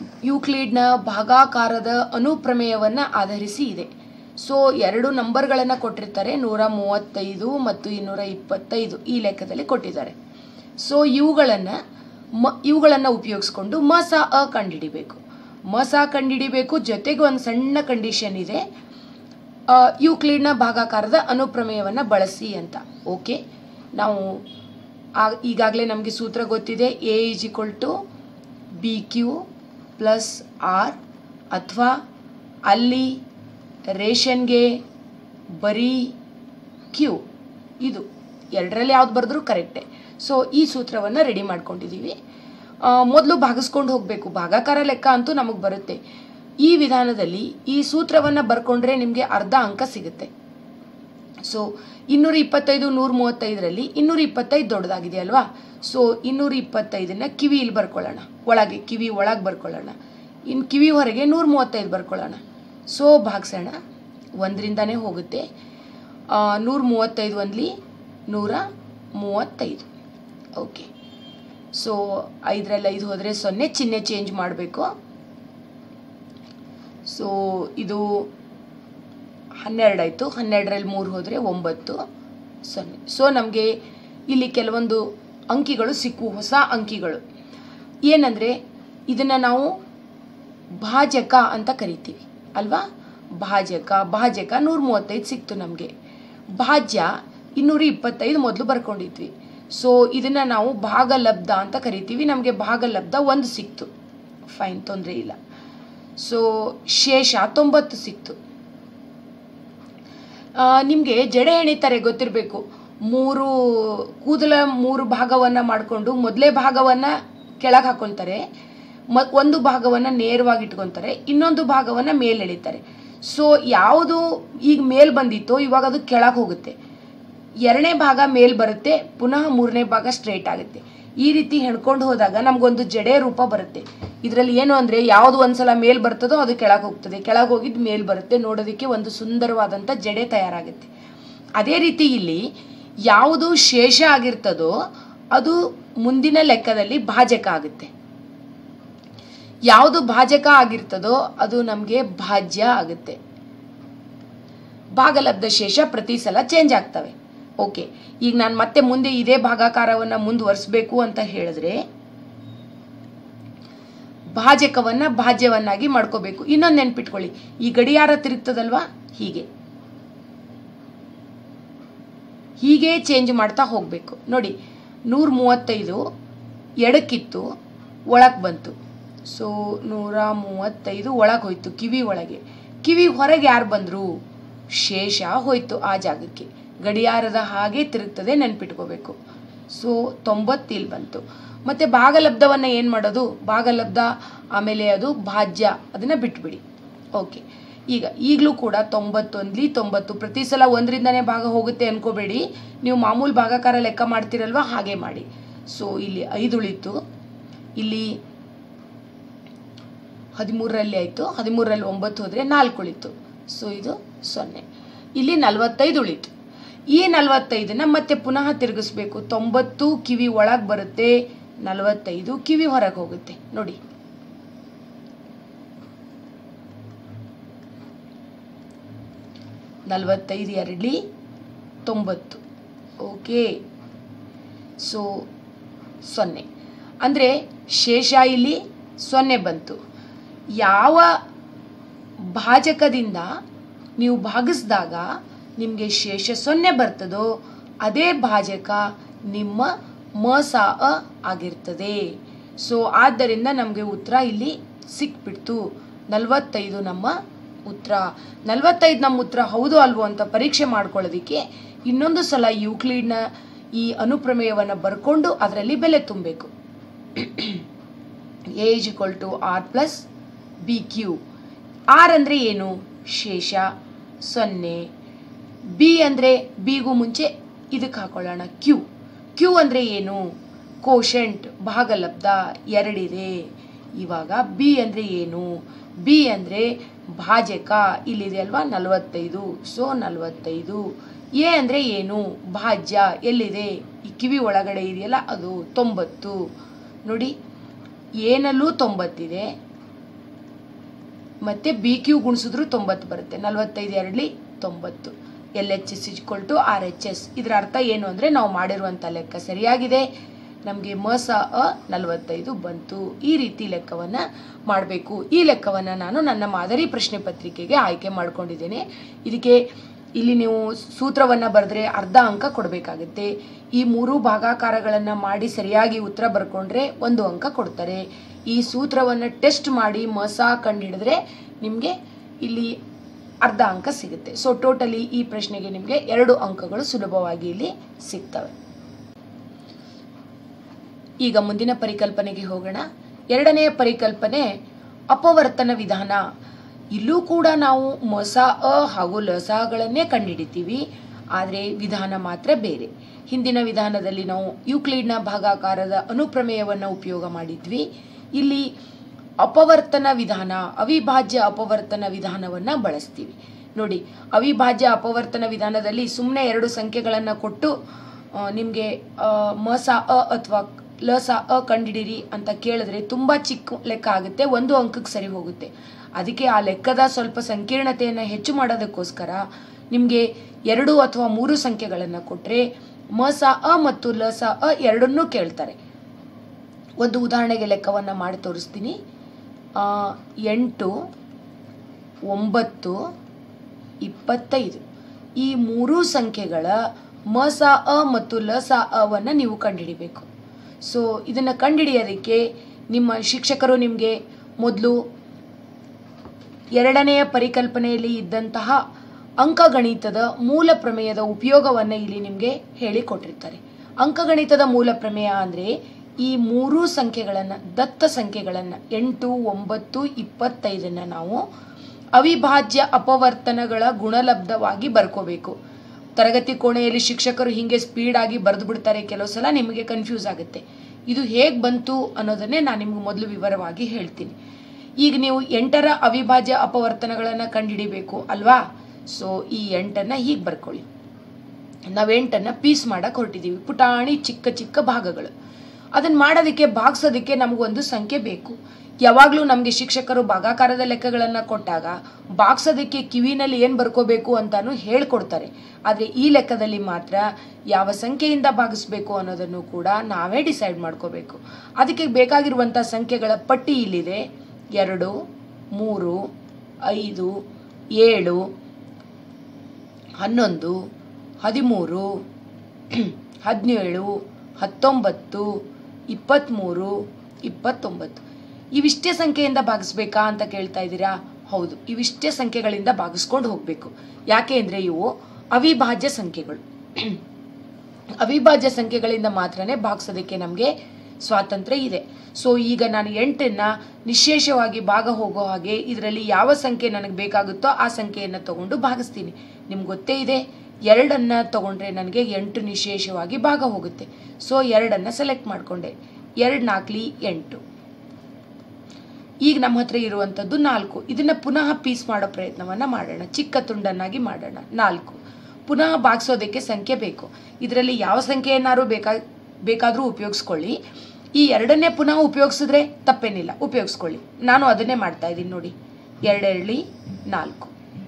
ಯೂಕ್ಲಿಡ್ನ ಭಾಗಾಕಾರದ ಅನುಪ್ರಮೇಯವನ್ನು ಆಧರಿಸಿ ಇದೆ ಸೊ ಎರಡು ನಂಬರ್ಗಳನ್ನು ಕೊಟ್ಟಿರ್ತಾರೆ ನೂರ ಮೂವತ್ತೈದು ಮತ್ತು ಇನ್ನೂರ ಇಪ್ಪತ್ತೈದು ಈ ಲೆಕ್ಕದಲ್ಲಿ ಕೊಟ್ಟಿದ್ದಾರೆ ಸೊ ಇವುಗಳನ್ನು ಮ ಇವುಗಳನ್ನು ಉಪಯೋಗಿಸ್ಕೊಂಡು ಮ ಸ ಅ ಕಂಡುಹಿಡಿಬೇಕು ಮ ಸ ಕಂಡುಹಿಡಿಬೇಕು ಜೊತೆಗೆ ಒಂದು ಸಣ್ಣ ಕಂಡೀಷನ್ ಇದೆ ಆ, ಯೂಕ್ಲಿಡ್ನ ಭಾಗಾಕಾರದ ಅನುಪ್ರಮೇಯವನ್ನು ಬಳಸಿ ಅಂತ ಓಕೆ ನಾವು ಆ- ಈಗಾಗಲೇ ನಮಗೆ ಸೂತ್ರ ಗೊತ್ತಿದೆ A is equal to B Q plus R ಅಥವಾ ಅಲ್ಲಿ ರೇಷನ್ಗೆ ಬರೀ ಕ್ಯೂ ಇದು ಎರಡರಲ್ಲಿ ಯಾವ್ದು ಬರೆದ್ರೂ ಕರೆಕ್ಟೇ ಸೊ ಈ ಸೂತ್ರವನ್ನು ರೆಡಿ ಮಾಡ್ಕೊಂಡಿದ್ದೀವಿ ಮೊದಲು ಭಾಗಿಸ್ಕೊಂಡು ಹೋಗಬೇಕು ಭಾಗಾಕಾರ ಲೆಕ್ಕ ಅಂತೂ ನಮಗೆ ಬರುತ್ತೆ ಈ ವಿಧಾನದಲ್ಲಿ ಈ ಸೂತ್ರವನ್ನು ಬರ್ಕೊಂಡ್ರೆ ನಿಮಗೆ ಅರ್ಧ ಅಂಕ ಸಿಗುತ್ತೆ ಸೊ ಇನ್ನೂರ ಇಪ್ಪತ್ತೈದು ನೂರ ಮೂವತ್ತೈದರಲ್ಲಿ ಇನ್ನೂರ ಇಪ್ಪತ್ತೈದು ದೊಡ್ಡದಾಗಿದೆ ಅಲ್ವಾ ಸೊ ಇನ್ನೂರ ಇಪ್ಪತ್ತೈದನ್ನ ಕಿವಿ ಇಲ್ಲಿ ಬರ್ಕೊಳ್ಳೋಣ ಒಳಗೆ ಕಿವಿ ಒಳಗೆ ಬರ್ಕೊಳ್ಳೋಣ ಇನ್ನು ಕಿವಿ ಹೊರಗೆ ನೂರ ಮೂವತ್ತೈದು ಬರ್ಕೊಳ್ಳೋಣ ಸೊ ಭಾಗಿಸೋಣ ಒಂದರಿಂದನೇ ಹೋಗುತ್ತೆ ನೂರ ಮೂವತ್ತೈದು ಒಂದ್ಲಿ ನೂರ ಮೂವತ್ತೈದು ಓಕೆ ಸೊ ಐದರಲ್ಲಿ ಐದು ಹೋದರೆ ಸೊನ್ನೆ ಚಿಹ್ನೆ ಚೇಂಜ್ ಮಾಡಬೇಕು ಸೊ ಇದು ಹನ್ನೆರಡು ಆಯಿತು ಹನ್ನೆರಡರಲ್ಲಿ ಮೂರು ಹೋದರೆ ಒಂಬತ್ತು ಸೊನ್ನೆ ಸೊ ನಮಗೆ ಇಲ್ಲಿ ಕೆಲವೊಂದು ಅಂಕಿಗಳು ಸಿಕ್ಕು ಹೊಸ ಅಂಕಿಗಳು ಏನಂದರೆ ಇದನ್ನು ನಾವು ಭಾಜಕ ಅಂತ ಕರಿತೀವಿ ಅಲ್ವಾ ಭಾಜಕ ಭಾಜಕ ನೂರ ಮೂವತ್ತೈದು ಸಿಕ್ತು ನಮಗೆ ಭಾಜ್ಯ ಇನ್ನೂರ ಇಪ್ಪತ್ತೈದು ಮೊದಲು ಬರ್ಕೊಂಡಿದ್ವಿ ಸೊ ಇದನ್ನು ನಾವು ಭಾಗಲಬ್ಧ ಅಂತ ಕರಿತೀವಿ ನಮಗೆ ಭಾಗಲಬ್ಧ ಒಂದು ಸಿಕ್ತು ಫೈನ್ ತೊಂದರೆ ಇಲ್ಲ ಸೊ ಶೇಷ ತೊಂಬತ್ತು ಸಿಕ್ತು ನಿಮಗೆ ಜಡೆ ಎಣಿತಾರೆ ಗೊತ್ತಿರಬೇಕು ಮೂರು ಕೂದಲ ಮೂರು ಭಾಗವನ್ನು ಮಾಡಿಕೊಂಡು ಮೊದಲೇ ಭಾಗವನ್ನು ಕೆಳಗೆ ಹಾಕೊತಾರೆ ಮ ಒಂದು ಭಾಗವನ್ನು ನೇರವಾಗಿ ಇಟ್ಕೊತಾರೆ ಇನ್ನೊಂದು ಭಾಗವನ್ನು ಮೇಲೆ ಎಳಿತಾರೆ ಸೊ ಯಾವುದು ಈಗ ಮೇಲ್ ಬಂದಿತ್ತೋ ಇವಾಗ ಅದು ಕೆಳಗೆ ಹೋಗುತ್ತೆ ಎರಡನೇ ಭಾಗ ಮೇಲ್ ಬರುತ್ತೆ ಪುನಃ ಮೂರನೇ ಭಾಗ ಸ್ಟ್ರೇಟ್ ಆಗುತ್ತೆ ಈ ರೀತಿ ಹೆಣ್ಕೊಂಡು ಹೋದಾಗ ನಮಗೊಂದು ಜಡೆ ರೂಪ ಬರುತ್ತೆ ಇದರಲ್ಲಿ ಏನು ಅಂದರೆ ಯಾವುದು ಒಂದ್ಸಲ ಮೇಲ್ ಬರ್ತದೋ ಅದು ಕೆಳಗೆ ಹೋಗ್ತದೆ ಕೆಳಗೆ ಹೋಗಿದ್ದು ಮೇಲ್ ಬರುತ್ತೆ ನೋಡೋದಕ್ಕೆ ಒಂದು ಸುಂದರವಾದಂಥ ಜಡೆ ತಯಾರಾಗುತ್ತೆ ಅದೇ ರೀತಿ ಇಲ್ಲಿ ಯಾವುದು ಶೇಷ ಆಗಿರ್ತದೋ ಅದು ಮುಂದಿನ ಲೆಕ್ಕದಲ್ಲಿ ಭಾಜಕ ಆಗುತ್ತೆ ಯಾವುದು ಭಾಜಕ ಆಗಿರ್ತದೋ ಅದು ನಮಗೆ ಭಾಜ್ಯ ಆಗುತ್ತೆ ಭಾಗಲಬ್ಧ ಶೇಷ ಪ್ರತಿ ಸಲ ಚೇಂಜ್ ಆಗ್ತವೆ ಓಕೆ ಈಗ ನಾನು ಮತ್ತೆ ಮುಂದೆ ಇದೇ ಭಾಗಾಕಾರವನ್ನು ಮುಂದುವರಿಸಬೇಕು ಅಂತ ಹೇಳಿದ್ರೆ ಭಾಜಕವನ್ನ ಭಾಜ್ಯವನ್ನಾಗಿ ಮಾಡ್ಕೋಬೇಕು ಇನ್ನೊಂದು ನೆನ್ಪಿಟ್ಕೊಳ್ಳಿ ಈ ಗಡಿಯಾರ ತಿರುಗ್ತದಲ್ವಾ ಹೀಗೆ ಹೀಗೆ ಚೇಂಜ್ ಮಾಡ್ತಾ ಹೋಗಬೇಕು ನೋಡಿ ನೂರ ಮೂವತ್ತೈದು ಎಡಕ್ಕಿತ್ತು ಒಳಗೆ ಬಂತು ಸೊ ನೂರ ಮೂವತ್ತೈದು ಒಳಗೆ ಹೋಯ್ತು ಕಿವಿ ಒಳಗೆ ಕಿವಿ ಹೊರಗೆ ಯಾರು ಬಂದರು ಶೇಷ ಹೋಯ್ತು ಆ ಜಾಗಕ್ಕೆ ಗಡಿಯಾರದ ಹಾಗೆ ತಿರುಗ್ತದೆ ನೆನ್ಪಿಟ್ಕೋಬೇಕು ಸೊ ತೊಂಬತ್ತು ಇಲ್ಲಿ ಬಂತು ಮತ್ತು ಭಾಗಲಬ್ಧವನ್ನು ಏನು ಮಾಡೋದು ಭಾಗಲಬ್ಧ ಆಮೇಲೆ ಅದು ಭಾಜ್ಯ ಅದನ್ನು ಬಿಟ್ಬಿಡಿ ಓಕೆ ಈಗ ಈಗಲೂ ಕೂಡ ತೊಂಬತ್ತೊಂದ್ಲಿ ತೊಂಬತ್ತು ಪ್ರತಿ ಸಲ ಒಂದರಿಂದನೇ ಭಾಗ ಹೋಗುತ್ತೆ ಅನ್ಕೋಬೇಡಿ ನೀವು ಮಾಮೂಲು ಭಾಗಾಕಾರ ಲೆಕ್ಕ ಮಾಡ್ತಿರಲ್ವ ಹಾಗೆ ಮಾಡಿ ಸೊ ಇಲ್ಲಿ ಐದು ಉಳಿತು ಇಲ್ಲಿ ಹದಿಮೂರರಲ್ಲಿ ಆಯಿತು ಹದಿಮೂರರಲ್ಲಿ ಒಂಬತ್ತು ಹೋದರೆ ನಾಲ್ಕು ಉಳಿತು ಸೊ ಇದು ಸೊನ್ನೆ ಇಲ್ಲಿ ನಲವತ್ತೈದು ಉಳಿತು ಈ ನಲವತ್ತೈದನ್ನ ಮತ್ತೆ ಪುನಃ ತಿರುಗಿಸ್ಬೇಕು ತೊಂಬತ್ತು ಕಿವಿ ಒಳಗೆ ಬರುತ್ತೆ ನಲವತ್ತೈದು ಕಿವಿ ಹೊರಗೆ ಹೋಗುತ್ತೆ ನೋಡಿ ನಲವತ್ತೈದು ಎರಡ್ಲಿ ತೊಂಬತ್ತು ಓಕೆ ಸೊ ಸೊನ್ನೆ ಅಂದರೆ ಶೇಷ ಇಲ್ಲಿ ಸೊನ್ನೆ ಬಂತು ಯಾವ ಭಾಜಕದಿಂದ ನೀವು ಭಾಗಿಸಿದಾಗ ನಿಮಗೆ ಶೇಷ ಸೊನ್ನೆ ಬರ್ತದೋ ಅದೇ ಭಾಜಕ ನಿಮ್ಮ ಮ ಸಾ ಅ ಆಗಿರ್ತದೆ ಸೊ ಆದ್ದರಿಂದ ನಮಗೆ ಉತ್ತರ ಇಲ್ಲಿ ಸಿಕ್ಬಿಡ್ತು ನಲವತ್ತೈದು ನಮ್ಮ ಉತ್ತರ ನಲವತ್ತೈದು ನಮ್ಮ ಉತ್ತರ ಹೌದು ಅಲ್ವೋ ಅಂತ ಪರೀಕ್ಷೆ ಮಾಡ್ಕೊಳ್ಳೋದಕ್ಕೆ ಇನ್ನೊಂದು ಸಲ ಯೂಕ್ಲಿಡ್ನ ಈ ಅನುಪ್ರಮೇಯವನ್ನು ಬರ್ಕೊಂಡು ಅದರಲ್ಲಿ ಬೆಲೆ ತುಂಬಬೇಕು A is equal to R plus B Q R ಅಂದರೆ ಏನು ಶೇಷ ಸೊನ್ನೆ ಬಿ ಅಂದರೆ ಬಿಗೂ ಮುಂಚೆ ಇದಕ್ಕೆ ಹಾಕೊಳ್ಳೋಣ ಕ್ಯೂ ಕ್ಯೂ ಅಂದರೆ ಏನು ಕೋಶಂಟ್ ಭಾಗಲಬ್ಧ ಎರಡಿದೆ ಇವಾಗ ಬಿ ಅಂದರೆ ಏನು ಬಿ ಅಂದರೆ ಭಾಜಕ ಇಲ್ಲಿದೆ ಅಲ್ವಾ ನಲವತ್ತೈದು ಸೊ ನಲವತ್ತೈದು ಎ ಅಂದರೆ ಏನು ಭಾಜ್ಯ ಎಲ್ಲಿದೆ ಈ ಕಿವಿ ಒಳಗಡೆ ಇದೆಯಲ್ಲ ಅದು ತೊಂಬತ್ತು ನೋಡಿ ಏನಲ್ಲೂ ತೊಂಬತ್ತಿದೆ ಮತ್ತು ಬಿ ಕ್ಯೂ ಗುಣಿಸಿದ್ರು ತೊಂಬತ್ತು ಬರುತ್ತೆ ನಲವತ್ತೈದು ಎರಡಲಿ ತೊಂಬತ್ತು L H S is equal to R H S ಇದರ ಅರ್ಥ ಏನು ಅಂದರೆ ನಾವು ಮಾಡಿರುವಂಥ ಲೆಕ್ಕ ಸರಿಯಾಗಿದೆ ನಮಗೆ ಮ ಸ ಅ ನಲವತ್ತೈದು ಬಂತು ಈ ರೀತಿ ಲೆಕ್ಕವನ್ನು ಮಾಡಬೇಕು ಈ ಲೆಕ್ಕವನ್ನು ನಾನು ನನ್ನ ಮಾದರಿ ಪ್ರಶ್ನೆ ಪತ್ರಿಕೆಗೆ ಆಯ್ಕೆ ಮಾಡ್ಕೊಂಡಿದ್ದೇನೆ ಇದಕ್ಕೆ ಇಲ್ಲಿ ನೀವು ಸೂತ್ರವನ್ನು ಬರೆದ್ರೆ ಅರ್ಧ ಅಂಕ ಕೊಡಬೇಕಾಗುತ್ತೆ ಈ ಮೂರು ಭಾಗಾಕಾರಗಳನ್ನು ಮಾಡಿ ಸರಿಯಾಗಿ ಉತ್ತರ ಬರ್ಕೊಂಡ್ರೆ ಒಂದು ಅಂಕ ಕೊಡ್ತಾರೆ ಈ ಸೂತ್ರವನ್ನು ಟೆಸ್ಟ್ ಮಾಡಿ ಮಸ ಕಂಡುಹಿಡಿದ್ರೆ ನಿಮಗೆ ಇಲ್ಲಿ ಅರ್ಧ ಅಂಕ ಸಿಗುತ್ತೆ ಸೊ ಟೋಟಲಿ ಈ ಪ್ರಶ್ನೆಗೆ ನಿಮಗೆ ಎರಡು ಅಂಕಗಳು ಸುಲಭವಾಗಿ ಇಲ್ಲಿ ಸಿಗ್ತವೆ ಈಗ ಮುಂದಿನ ಪರಿಕಲ್ಪನೆಗೆ ಹೋಗೋಣ ಎರಡನೆಯ ಪರಿಕಲ್ಪನೆ ಅಪವರ್ತನ ವಿಧಾನ ಇಲ್ಲೂ ಕೂಡ ನಾವು ಮೊಸ ಅ ಹಾಗೂ ಲಸಗಳನ್ನೇ ಕಂಡುಹಿಡಿತೀವಿ ಆದರೆ ವಿಧಾನ ಮಾತ್ರ ಬೇರೆ ಹಿಂದಿನ ವಿಧಾನದಲ್ಲಿ ನಾವು ಯೂಕ್ಲಿಡ್ನ ಭಾಗಾಕಾರದ ಅನುಪ್ರಮೇಯವನ್ನು ಉಪಯೋಗ ಮಾಡಿದ್ವಿ ಇಲ್ಲಿ ಅಪವರ್ತನ ವಿಧಾನ ಅವಿಭಾಜ್ಯ ಅಪವರ್ತನ ವಿಧಾನವನ್ನು ಬಳಸ್ತೀವಿ ನೋಡಿ ಅವಿಭಾಜ್ಯ ಅಪವರ್ತನ ವಿಧಾನದಲ್ಲಿ ಸುಮ್ಮನೆ ಎರಡು ಸಂಖ್ಯೆಗಳನ್ನು ಕೊಟ್ಟು ನಿಮಗೆ ಮ ಸ ಅ ಅಥವಾ ಲ ಸ ಅ ಕಂಡಿಡಿರಿ ಅಂತ ಕೇಳಿದ್ರೆ ತುಂಬ ಚಿಕ್ಕ ಲೆಕ್ಕ ಆಗುತ್ತೆ ಒಂದು ಅಂಕಕ್ಕೆ ಸರಿ ಹೋಗುತ್ತೆ ಅದಕ್ಕೆ ಆ ಲೆಕ್ಕದ ಸ್ವಲ್ಪ ಸಂಕೀರ್ಣತೆಯನ್ನು ಹೆಚ್ಚು ಮಾಡೋದಕ್ಕೋಸ್ಕರ ನಿಮಗೆ ಎರಡು ಅಥವಾ ಮೂರು ಸಂಖ್ಯೆಗಳನ್ನು ಕೊಟ್ಟರೆ ಮ ಸ ಅ ಮತ್ತು ಲ ಸ ಅ ಎರಡನ್ನೂ ಕೇಳ್ತಾರೆ ಒಂದು ಉದಾಹರಣೆಗೆ ಲೆಕ್ಕವನ್ನು ಮಾಡಿ ತೋರಿಸ್ತೀನಿ ಆ, ಎಂಟು ಒಂಬತ್ತು ಇಪ್ಪತ್ತೈದು ಈ ಮೂರೂ ಸಂಖ್ಯೆಗಳ ಮ ಸ ಅ ಮತ್ತು ಲ ಸ ಅವನ್ನು ನೀವು ಕಂಡುಹಿಡಿಬೇಕು ಸೊ ಇದನ್ನು ಕಂಡುಹಿಡಿಯೋದಕ್ಕೆ ನಿಮ್ಮ ಶಿಕ್ಷಕರು ನಿಮಗೆ ಮೊದಲು ಎರಡನೆಯ ಪರಿಕಲ್ಪನೆಯಲ್ಲಿ ಇದ್ದಂತಹ ಅಂಕಗಣಿತದ ಮೂಲ ಪ್ರಮೇಯದ ಉಪಯೋಗವನ್ನು ಇಲ್ಲಿ ನಿಮಗೆ ಹೇಳಿಕೊಟ್ಟಿರ್ತಾರೆ ಅಂಕಗಣಿತದ ಮೂಲ ಪ್ರಮೇಯ ಅಂದರೆ ಈ ಮೂರೂ ಸಂಖ್ಯೆಗಳನ್ನು ದತ್ತ ಸಂಖ್ಯೆಗಳನ್ನು ಎಂಟು ಒಂಬತ್ತು ಇಪ್ಪತ್ತೈದನ್ನು ನಾವು ಅವಿಭಾಜ್ಯ ಅಪವರ್ತನಗಳ ಗುಣಲಬ್ಧವಾಗಿ ಬರ್ಕೋಬೇಕು ತರಗತಿ ಕೋಣೆಯಲ್ಲಿ ಶಿಕ್ಷಕರು ಹೀಗೆ ಸ್ಪೀಡಾಗಿ ಬರೆದು ಬಿಡ್ತಾರೆ ಕೆಲವು ಸಲ ನಿಮಗೆ ಕನ್ಫ್ಯೂಸ್ ಆಗುತ್ತೆ ಇದು ಹೇಗೆ ಬಂತು ಅನ್ನೋದನ್ನೇ ನಾನು ನಿಮ್ಗೆ ಮೊದಲು ವಿವರವಾಗಿ ಹೇಳ್ತೀನಿ ಈಗ ನೀವು ಎಂಟರ ಅವಿಭಾಜ್ಯ ಅಪವರ್ತನಗಳನ್ನು ಕಂಡುಹಿಡಿಬೇಕು ಅಲ್ವಾ ಸೊ ಈ ಎಂಟನ್ನು ಹೀಗೆ ಬರ್ಕೊಳ್ಳಿ ನಾವು ಎಂಟನ್ನು ಪೀಸ್ ಮಾಡಕ್ಕೆ ಹೊರಟಿದ್ದೀವಿ ಪುಟಾಣಿ ಚಿಕ್ಕ ಚಿಕ್ಕ ಭಾಗಗಳು ಅದನ್ನು ಮಾಡೋದಕ್ಕೆ ಭಾಗಿಸೋದಕ್ಕೆ ನಮಗೊಂದು ಸಂಖ್ಯೆ ಬೇಕು ಯಾವಾಗಲೂ ನಮಗೆ ಶಿಕ್ಷಕರು ಭಾಗಾಕಾರದ ಲೆಕ್ಕಗಳನ್ನು ಕೊಟ್ಟಾಗ ಬಾಗ್ಸೋದಕ್ಕೆ ಕಿವಿನಲ್ಲಿ ಏನು ಬರ್ಕೋಬೇಕು ಅಂತಾನು ಹೇಳ್ಕೊಡ್ತಾರೆ ಆದರೆ ಈ ಲೆಕ್ಕದಲ್ಲಿ ಮಾತ್ರ ಯಾವ ಸಂಖ್ಯೆಯಿಂದ ಭಾಗಿಸ್ಬೇಕು ಅನ್ನೋದನ್ನು ಕೂಡ ನಾವೇ ಡಿಸೈಡ್ ಮಾಡ್ಕೋಬೇಕು ಅದಕ್ಕೆ ಬೇಕಾಗಿರುವಂಥ ಸಂಖ್ಯೆಗಳ ಪಟ್ಟಿ ಇಲ್ಲಿದೆ ಎರಡು ಮೂರು ಐದು ಏಳು ಹನ್ನೊಂದು ಹದಿಮೂರು ಹದಿನೇಳು ಹತ್ತೊಂಬತ್ತು ಇಪ್ಪತ್ತ್ಮೂರು ಇಪ್ಪತ್ತೊಂಬತ್ತು ಇವಿಷ್ಟೇ ಸಂಖ್ಯೆಯಿಂದ ಭಾಗಿಸ್ಬೇಕಾ ಅಂತ ಕೇಳ್ತಾ ಇದ್ದೀರಾ ಹೌದು ಇವಿಷ್ಟೇ ಸಂಖ್ಯೆಗಳಿಂದ ಭಾಗಿಸ್ಕೊಂಡು ಹೋಗಬೇಕು ಯಾಕೆ ಅಂದರೆ ಇವು ಅವಿಭಾಜ್ಯ ಸಂಖ್ಯೆಗಳು ಅವಿಭಾಜ್ಯ ಸಂಖ್ಯೆಗಳಿಂದ ಮಾತ್ರನೇ ಭಾಗಿಸೋದಕ್ಕೆ ನಮಗೆ ಸ್ವಾತಂತ್ರ್ಯ ಇದೆ ಸೊ ಈಗ ನಾನು ಎಂಟನ್ನು ನಿಶೇಷವಾಗಿ ಭಾಗ ಹೋಗೋ ಹಾಗೆ ಇದರಲ್ಲಿ ಯಾವ ಸಂಖ್ಯೆ ನನಗೆ ಬೇಕಾಗುತ್ತೋ ಆ ಸಂಖ್ಯೆಯನ್ನು ತಗೊಂಡು ಭಾಗಿಸ್ತೀನಿ ನಿಮ್ಗೆ ಗೊತ್ತೇ ಇದೆ ಎರಡನ್ನು ತಗೊಂಡ್ರೆ ನನಗೆ ಎಂಟು ನಿಶೇಷವಾಗಿ ಭಾಗ ಹೋಗುತ್ತೆ ಸೊ ಎರಡನ್ನು ಸೆಲೆಕ್ಟ್ ಮಾಡಿಕೊಂಡೆ ಎರಡು ನಾಲ್ಕಲಿ ಎಂಟು ಈಗ ನಮ್ಮ ಹತ್ರ ಇರುವಂಥದ್ದು ನಾಲ್ಕು ಇದನ್ನು ಪುನಃ ಪೀಸ್ ಮಾಡೋ ಪ್ರಯತ್ನವನ್ನು ಮಾಡೋಣ ಚಿಕ್ಕ ತುಂಡನ್ನಾಗಿ ಮಾಡೋಣ ನಾಲ್ಕು ಪುನಃ ಬಾಗಿಸೋದಕ್ಕೆ ಸಂಖ್ಯೆ ಬೇಕು ಇದರಲ್ಲಿ ಯಾವ ಸಂಖ್ಯೆಯನ್ನಾರು ಬೇಕಾ ಬೇಕಾದರೂ ಉಪಯೋಗಿಸ್ಕೊಳ್ಳಿ ಈ ಎರಡನ್ನೇ ಪುನಃ ಉಪಯೋಗಿಸಿದ್ರೆ ತಪ್ಪೇನಿಲ್ಲ ಉಪಯೋಗಿಸ್ಕೊಳ್ಳಿ ನಾನು ಅದನ್ನೇ ಮಾಡ್ತಾ ಇದ್ದೀನಿ ನೋಡಿ ಎರಡೆರಳಿ ನಾಲ್ಕು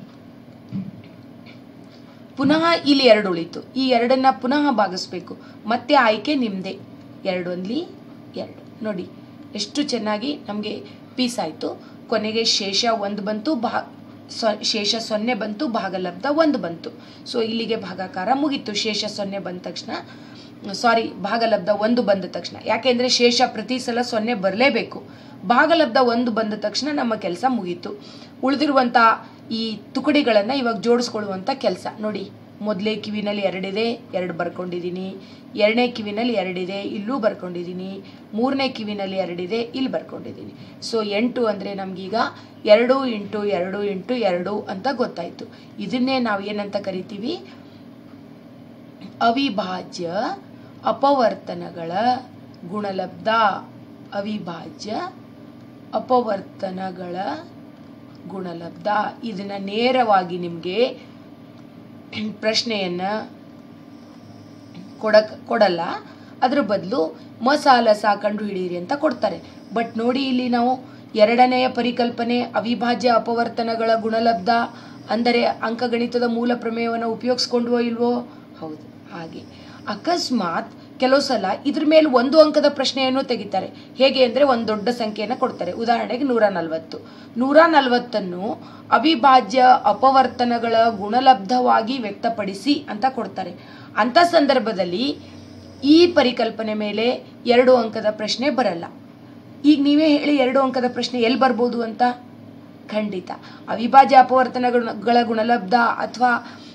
ಪುನಃ ಇಲ್ಲಿ ಎರಡು ಉಳಿತು ಈ ಎರಡನ್ನ ಪುನಃ ಭಾಗಿಸ್ಬೇಕು ಮತ್ತೆ ಆಯ್ಕೆ ನಿಮ್ಮದೇ ಎರಡು ಒಂದ್ಲಿ ಎರಡು ನೋಡಿ ಎಷ್ಟು ಚೆನ್ನಾಗಿ ನಮಗೆ ಪೀಸ್ ಆಯಿತು ಕೊನೆಗೆ ಶೇಷ ಒಂದು ಬಂತು ಭಾ ಸ್ವ ಶೇಷ ಸೊನ್ನೆ ಬಂತು ಭಾಗಲಬ್ಧ ಒಂದು ಬಂತು ಸೊ ಇಲ್ಲಿಗೆ ಭಾಗಾಕಾರ ಮುಗೀತು ಶೇಷ ಸೊನ್ನೆ ಬಂದ ತಕ್ಷಣ ಸಾರಿ ಭಾಗಲಬ್ಧ ಒಂದು ಬಂದ ತಕ್ಷಣ ಯಾಕೆಂದರೆ ಶೇಷ ಪ್ರತಿ ಸಲ ಸೊನ್ನೆ ಬರಲೇಬೇಕು ಭಾಗಲಬ್ಧ ಒಂದು ಬಂದ ತಕ್ಷಣ ನಮ್ಮ ಕೆಲಸ ಮುಗೀತು ಉಳಿದಿರುವಂಥ ಈ ತುಕಡಿಗಳನ್ನು ಇವಾಗ ಜೋಡಿಸ್ಕೊಳ್ಳುವಂಥ ಕೆಲಸ ನೋಡಿ ಮೊದಲೇ ಕಿವಿನಲ್ಲಿ ಎರಡಿದೆ ಎರಡು ಬರ್ಕೊಂಡಿದ್ದೀನಿ ಎರಡನೇ ಕಿವಿನಲ್ಲಿ ಎರಡಿದೆ ಇಲ್ಲೂ ಬರ್ಕೊಂಡಿದ್ದೀನಿ ಮೂರನೇ ಕಿವಿನಲ್ಲಿ ಎರಡಿದೆ ಇಲ್ಲಿ ಬರ್ಕೊಂಡಿದ್ದೀನಿ ಸೊ ಎಂಟು ಅಂದರೆ ನಮಗೀಗ ಎರಡು ಇಂಟು ಎರಡು ಇಂಟು ಎರಡು ಅಂತ ಗೊತ್ತಾಯಿತು ಇದನ್ನೇ ನಾವು ಏನಂತ ಕರಿತೀವಿ ಅವಿಭಾಜ್ಯ ಅಪವರ್ತನಗಳ ಗುಣಲಬ್ಧ ಅವಿಭಾಜ್ಯ ಅಪವರ್ತನಗಳ ಗುಣಲಬ್ಧ ಇದನ್ನು ನೇರವಾಗಿ ನಿಮಗೆ ಪ್ರಶ್ನೆಯನ್ನು ಕೊಡಕ್ ಕೊಡಲ್ಲ ಅದ್ರ ಬದಲು ಮಸಾಲ ಸಾ ಕಂಡು ಹಿಡೀರಿ ಅಂತ ಕೊಡ್ತಾರೆ ಬಟ್ ನೋಡಿ ಇಲ್ಲಿ ನಾವು ಎರಡನೆಯ ಪರಿಕಲ್ಪನೆ ಅವಿಭಾಜ್ಯ ಅಪವರ್ತನಗಳ ಗುಣಲಬ್ಧ ಅಂದರೆ ಅಂಕಗಣಿತದ ಮೂಲ ಪ್ರಮೇಯವನ್ನು ಉಪಯೋಗಿಸ್ಕೊಂಡ್ವೋ ಇಲ್ವೋ ಹೌದು ಹಾಗೆ ಅಕಸ್ಮಾತ್ ಕೆಲವು ಸಲ ಇದ್ರ ಮೇಲೆ ಒಂದು ಅಂಕದ ಪ್ರಶ್ನೆಯನ್ನು ತೆಗಿತಾರೆ ಹೇಗೆ ಅಂದರೆ ಒಂದು ದೊಡ್ಡ ಸಂಖ್ಯೆಯನ್ನು ಕೊಡ್ತಾರೆ ಉದಾಹರಣೆಗೆ ನೂರ ನಲವತ್ತು ನೂರ ನಲವತ್ತನ್ನು ಅವಿಭಾಜ್ಯ ಅಪವರ್ತನಗಳ ಗುಣಲಬ್ಧವಾಗಿ ವ್ಯಕ್ತಪಡಿಸಿ ಅಂತ ಕೊಡ್ತಾರೆ ಅಂಥ ಸಂದರ್ಭದಲ್ಲಿ ಈ ಪರಿಕಲ್ಪನೆ ಮೇಲೆ ಎರಡು ಅಂಕದ ಪ್ರಶ್ನೆ ಬರಲ್ಲ ಈಗ ನೀವೇ ಹೇಳಿ ಎರಡು ಅಂಕದ ಪ್ರಶ್ನೆ ಎಲ್ಲಿ ಬರ್ಬೋದು ಅಂತ ಖಂಡಿತ ಅವಿಭಾಜ್ಯ ಅಪವರ್ತನಗಳ ಗುಣಲಬ್ಧ ಅಥವಾ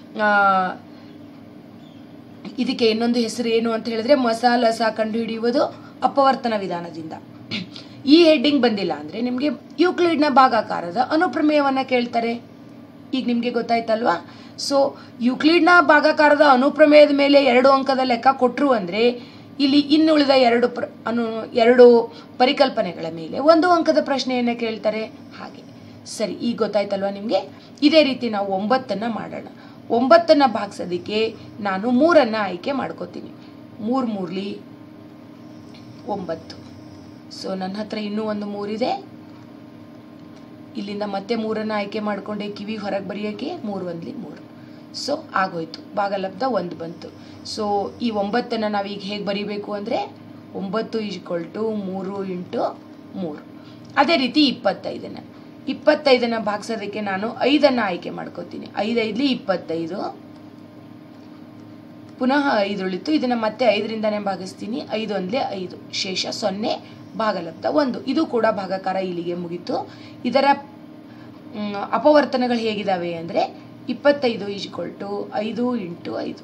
ಇದಕ್ಕೆ ಇನ್ನೊಂದು ಹೆಸರು ಏನು ಅಂತ ಹೇಳಿದ್ರೆ ಮಸಾಲಸ ಕಂಡುಹಿಡಿಯುವುದು ಅಪವರ್ತನ ವಿಧಾನದಿಂದ ಈ ಹೆಡ್ಡಿಂಗ್ ಬಂದಿಲ್ಲ ಅಂದರೆ ನಿಮಗೆ ಯೂಕ್ಲಿಡ್ನ ಭಾಗಾಕಾರದ ಅನುಪ್ರಮೇಯವನ್ನು ಕೇಳ್ತಾರೆ ಈಗ ನಿಮಗೆ ಗೊತ್ತಾಯ್ತಲ್ವಾ ಸೊ ಯೂಕ್ಲಿಡ್ನ ಭಾಗಾಕಾರದ ಅನುಪ್ರಮೇಯದ ಮೇಲೆ ಎರಡು ಅಂಕದ ಲೆಕ್ಕ ಕೊಟ್ಟರು ಅಂದರೆ ಇಲ್ಲಿ ಇನ್ನುಳಿದ ಎರಡು ಪ್ರ ಅನು ಎರಡು ಪರಿಕಲ್ಪನೆಗಳ ಮೇಲೆ ಒಂದು ಅಂಕದ ಪ್ರಶ್ನೆಯನ್ನು ಕೇಳ್ತಾರೆ ಹಾಗೆ ಸರಿ ಈಗ ಗೊತ್ತಾಯ್ತಲ್ವಾ ನಿಮಗೆ ಇದೇ ರೀತಿ ನಾವು ಒಂಬತ್ತನ್ನು ಮಾಡೋಣ ಒಂಬತ್ತನ್ನು ಭಾಗಿಸೋದಕ್ಕೆ ನಾನು ಮೂರನ್ನು ಆಯ್ಕೆ ಮಾಡ್ಕೋತೀನಿ ಮೂರು ಮೂರ್ಲಿ ಒಂಬತ್ತು ಸೊ ನನ್ನ ಹತ್ರ ಇನ್ನೂ ಒಂದು ಮೂರಿದೆ ಇಲ್ಲಿಂದ ಮತ್ತೆ ಮೂರನ್ನು ಆಯ್ಕೆ ಮಾಡಿಕೊಂಡೆ ಕಿವಿ ಹೊರಗೆ ಬರೆಯೋಕ್ಕೆ ಮೂರು ಒಂದ್ಲಿ ಮೂರು ಸೊ ಆಗೋಯ್ತು ಭಾಗಲಬ್ಧ ಒಂದು ಬಂತು ಸೊ ಈ ಒಂಬತ್ತನ್ನು ನಾವೀಗ ಹೇಗೆ ಬರೀಬೇಕು ಅಂದರೆ ಒಂಬತ್ತು ಈಜ್ಕೊಲ್ ಟು ಮೂರು ಇಂಟು ಮೂರು ಅದೇ ರೀತಿ ಇಪ್ಪತ್ತೈದನ್ನು ಇಪ್ಪತ್ತೈದನ್ನು ಭಾಗಿಸೋದಕ್ಕೆ ನಾನು ಐದನ್ನು ಆಯ್ಕೆ ಮಾಡ್ಕೋತೀನಿ ಐದೈದ್ಲಿ ಇಪ್ಪತ್ತೈದು ಪುನಃ ಐದು ಉಳಿತು ಇದನ್ನು ಮತ್ತೆ ಐದರಿಂದನೇ ಭಾಗಿಸ್ತೀನಿ ಐದು ಒಂದಲೇ ಐದು ಶೇಷ ಸೊನ್ನೆ ಭಾಗಲಬ್ಧ ಒಂದು ಇದು ಕೂಡ ಭಾಗಾಕಾರ ಇಲ್ಲಿಗೆ ಮುಗೀತು ಇದರ ಮ್, ಅಪವರ್ತನಗಳು ಹೇಗಿದ್ದಾವೆ ಅಂದರೆ ಇಪ್ಪತ್ತೈದು ಈಜ್ಕೊಲ್ ಟು ಐದು ಇಂಟು ಐದು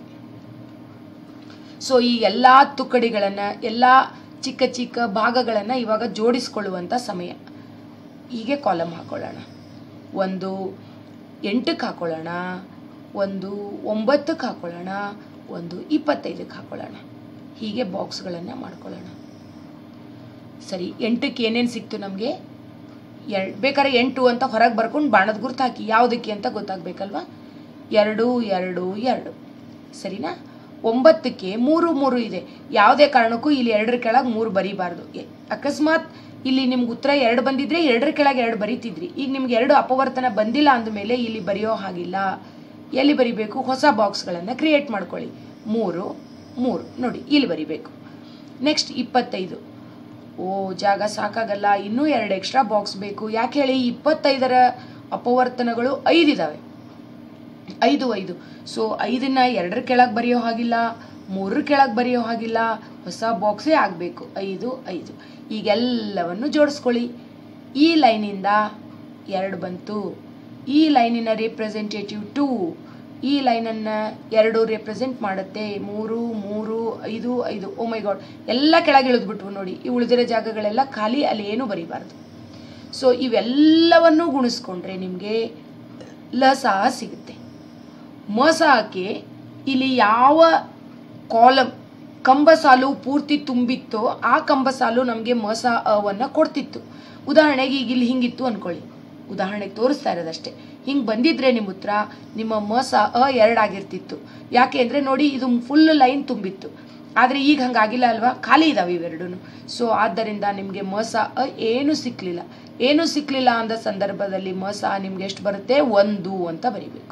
ಸೊ ಈ ಎಲ್ಲ ತುಕ್ಕಡಿಗಳನ್ನು ಎಲ್ಲ ಚಿಕ್ಕ ಚಿಕ್ಕ ಭಾಗಗಳನ್ನು ಇವಾಗ ಜೋಡಿಸ್ಕೊಳ್ಳುವಂಥ ಸಮಯ ಹೀಗೆ ಕಾಲಮ್ ಹಾಕೊಳ್ಳೋಣ ಒಂದು ಎಂಟಕ್ಕೆ ಹಾಕೊಳ್ಳೋಣ ಒಂದು ಒಂಬತ್ತಕ್ಕೆ ಹಾಕೊಳ್ಳೋಣ ಒಂದು ಇಪ್ಪತ್ತೈದಕ್ಕೆ ಹಾಕೊಳ್ಳೋಣ ಹೀಗೆ ಬಾಕ್ಸ್ಗಳನ್ನು ಮಾಡ್ಕೊಳ್ಳೋಣ ಸರಿ ಎಂಟಕ್ಕೆ ಏನೇನು ಸಿಕ್ತು ನಮಗೆ ಎರಡು ಬೇಕಾದ್ರೆ ಎಂಟು ಅಂತ ಹೊರಗೆ ಬರ್ಕೊಂಡು ಬಾಣದ ಗುರ್ತು ಹಾಕಿ ಯಾವುದಕ್ಕೆ ಅಂತ ಗೊತ್ತಾಗಬೇಕಲ್ವಾ ಎರಡು ಎರಡು ಎರಡು ಸರಿನಾ ಒಂಬತ್ತಕ್ಕೆ ಮೂರು ಮೂರು ಇದೆ ಯಾವುದೇ ಕಾರಣಕ್ಕೂ ಇಲ್ಲಿ ಎರಡರ ಕೆಳಗೆ ಮೂರು ಬರೀಬಾರ್ದು ಎ- ಅಕಸ್ಮಾತ್ ಇಲ್ಲಿ ನಿಮ್ಗೆ ಉತ್ತರ ಎರಡು ಬಂದಿದ್ರೆ ಎರಡರ ಕೆಳಗೆ ಎರಡು ಬರೀತಿದ್ರಿ ಈಗ ನಿಮ್ಗೆ ಎರಡು ಅಪವರ್ತನ ಬಂದಿಲ್ಲ ಅಂದಮೇಲೆ ಇಲ್ಲಿ ಬರೆಯೋ ಹಾಗಿಲ್ಲ ಎಲ್ಲಿ ಬರಿಬೇಕು ಹೊಸ ಬಾಕ್ಸ್ಗಳನ್ನು ಕ್ರಿಯೇಟ್ ಮಾಡ್ಕೊಳ್ಳಿ ಮೂರು ಮೂರು ನೋಡಿ ಇಲ್ಲಿ ಬರಿಬೇಕು ನೆಕ್ಸ್ಟ್ ಇಪ್ಪತ್ತೈದು ಓ ಜಾಗ ಸಾಕಾಗಲ್ಲ ಇನ್ನೂ ಎರಡು ಎಕ್ಸ್ಟ್ರಾ ಬಾಕ್ಸ್ ಬೇಕು ಯಾಕೆ ಹೇಳಿ ಇಪ್ಪತ್ತೈದರ ಅಪವರ್ತನಗಳು ಐದಿದ್ದಾವೆ ಐದು ಐದು ಸೊ ಐದನ್ನ ಎರಡರ ಕೆಳಗೆ ಬರೆಯೋ ಹಾಗಿಲ್ಲ ಮೂರರ ಕೆಳಗೆ ಬರೆಯೋ ಹಾಗಿಲ್ಲ ಹೊಸ ಬಾಕ್ಸೇ ಆಗಬೇಕು ಐದು ಐದು ಈಗೆಲ್ಲವನ್ನು ಜೋಡಿಸ್ಕೊಳ್ಳಿ ಈ ಲೈನಿಂದ ಎರಡು ಬಂತು ಈ ಲೈನಿನ ರಿಪ್ರೆಸೆಂಟೇಟಿವ್ ಟೂ ಈ ಲೈನನ್ನು ಎರಡು ರೆಪ್ರೆಸೆಂಟ್ ಮಾಡುತ್ತೆ ಮೂರು ಮೂರು ಐದು ಐದು ಓ ಮೈ ಗಾಡ್ ಎಲ್ಲ ಕೆಳಗೆ ಇಳಿದ್ಬಿಟ್ವು ನೋಡಿ ಈ ಉಳಿದಿರೋ ಜಾಗಗಳೆಲ್ಲ ಖಾಲಿ ಅಲ್ಲಿ ಏನೂ ಬರೀಬಾರ್ದು ಸೊ ಇವೆಲ್ಲವನ್ನೂ ಗುಣಿಸ್ಕೊಂಡ್ರೆ ನಿಮಗೆ ಲಸ ಸಿಗುತ್ತೆ ಮಸಕ್ಕೆ ಇಲ್ಲಿ ಯಾವ ಕಾಲಮ್ ಕಂಬ ಸಾಲು ಪೂರ್ತಿ ತುಂಬಿತ್ತೋ ಆ ಕಂಬ ಸಾಲು ನಮಗೆ ಮಸ ಅವನ್ನು ಕೊಡ್ತಿತ್ತು ಉದಾಹರಣೆಗೆ ಈಗ ಇಲ್ಲಿ ಹಿಂಗಿತ್ತು ಅಂದ್ಕೊಳ್ಳಿ ಉದಾಹರಣೆಗೆ ತೋರಿಸ್ತಾ ಇರೋದಷ್ಟೇ ಹಿಂಗೆ ಬಂದಿದ್ರೆ ನಿಮ್ಮ ಉತ್ತರ ನಿಮ್ಮ ಮಸ ಅ ಎರಡಾಗಿರ್ತಿತ್ತು ಯಾಕೆ ಅಂದರೆ ನೋಡಿ ಇದು ಫುಲ್ ಲೈನ್ ತುಂಬಿತ್ತು ಆದರೆ ಈಗ ಹಂಗಾಗಿಲ್ಲ ಅಲ್ವಾ ಖಾಲಿ ಇದಾವೆ ಇವೆರಡೂ ಸೊ ಆದ್ದರಿಂದ ನಿಮಗೆ ಮಸ ಅ ಏನೂ ಸಿಕ್ಕಲಿಲ್ಲ ಏನೂ ಸಿಕ್ಕಲಿಲ್ಲ ಅಂದ ಸಂದರ್ಭದಲ್ಲಿ ಮಸ ನಿಮ್ಗೆ ಎಷ್ಟು ಬರುತ್ತೆ ಒಂದು ಅಂತ ಬರಿಬೇಕು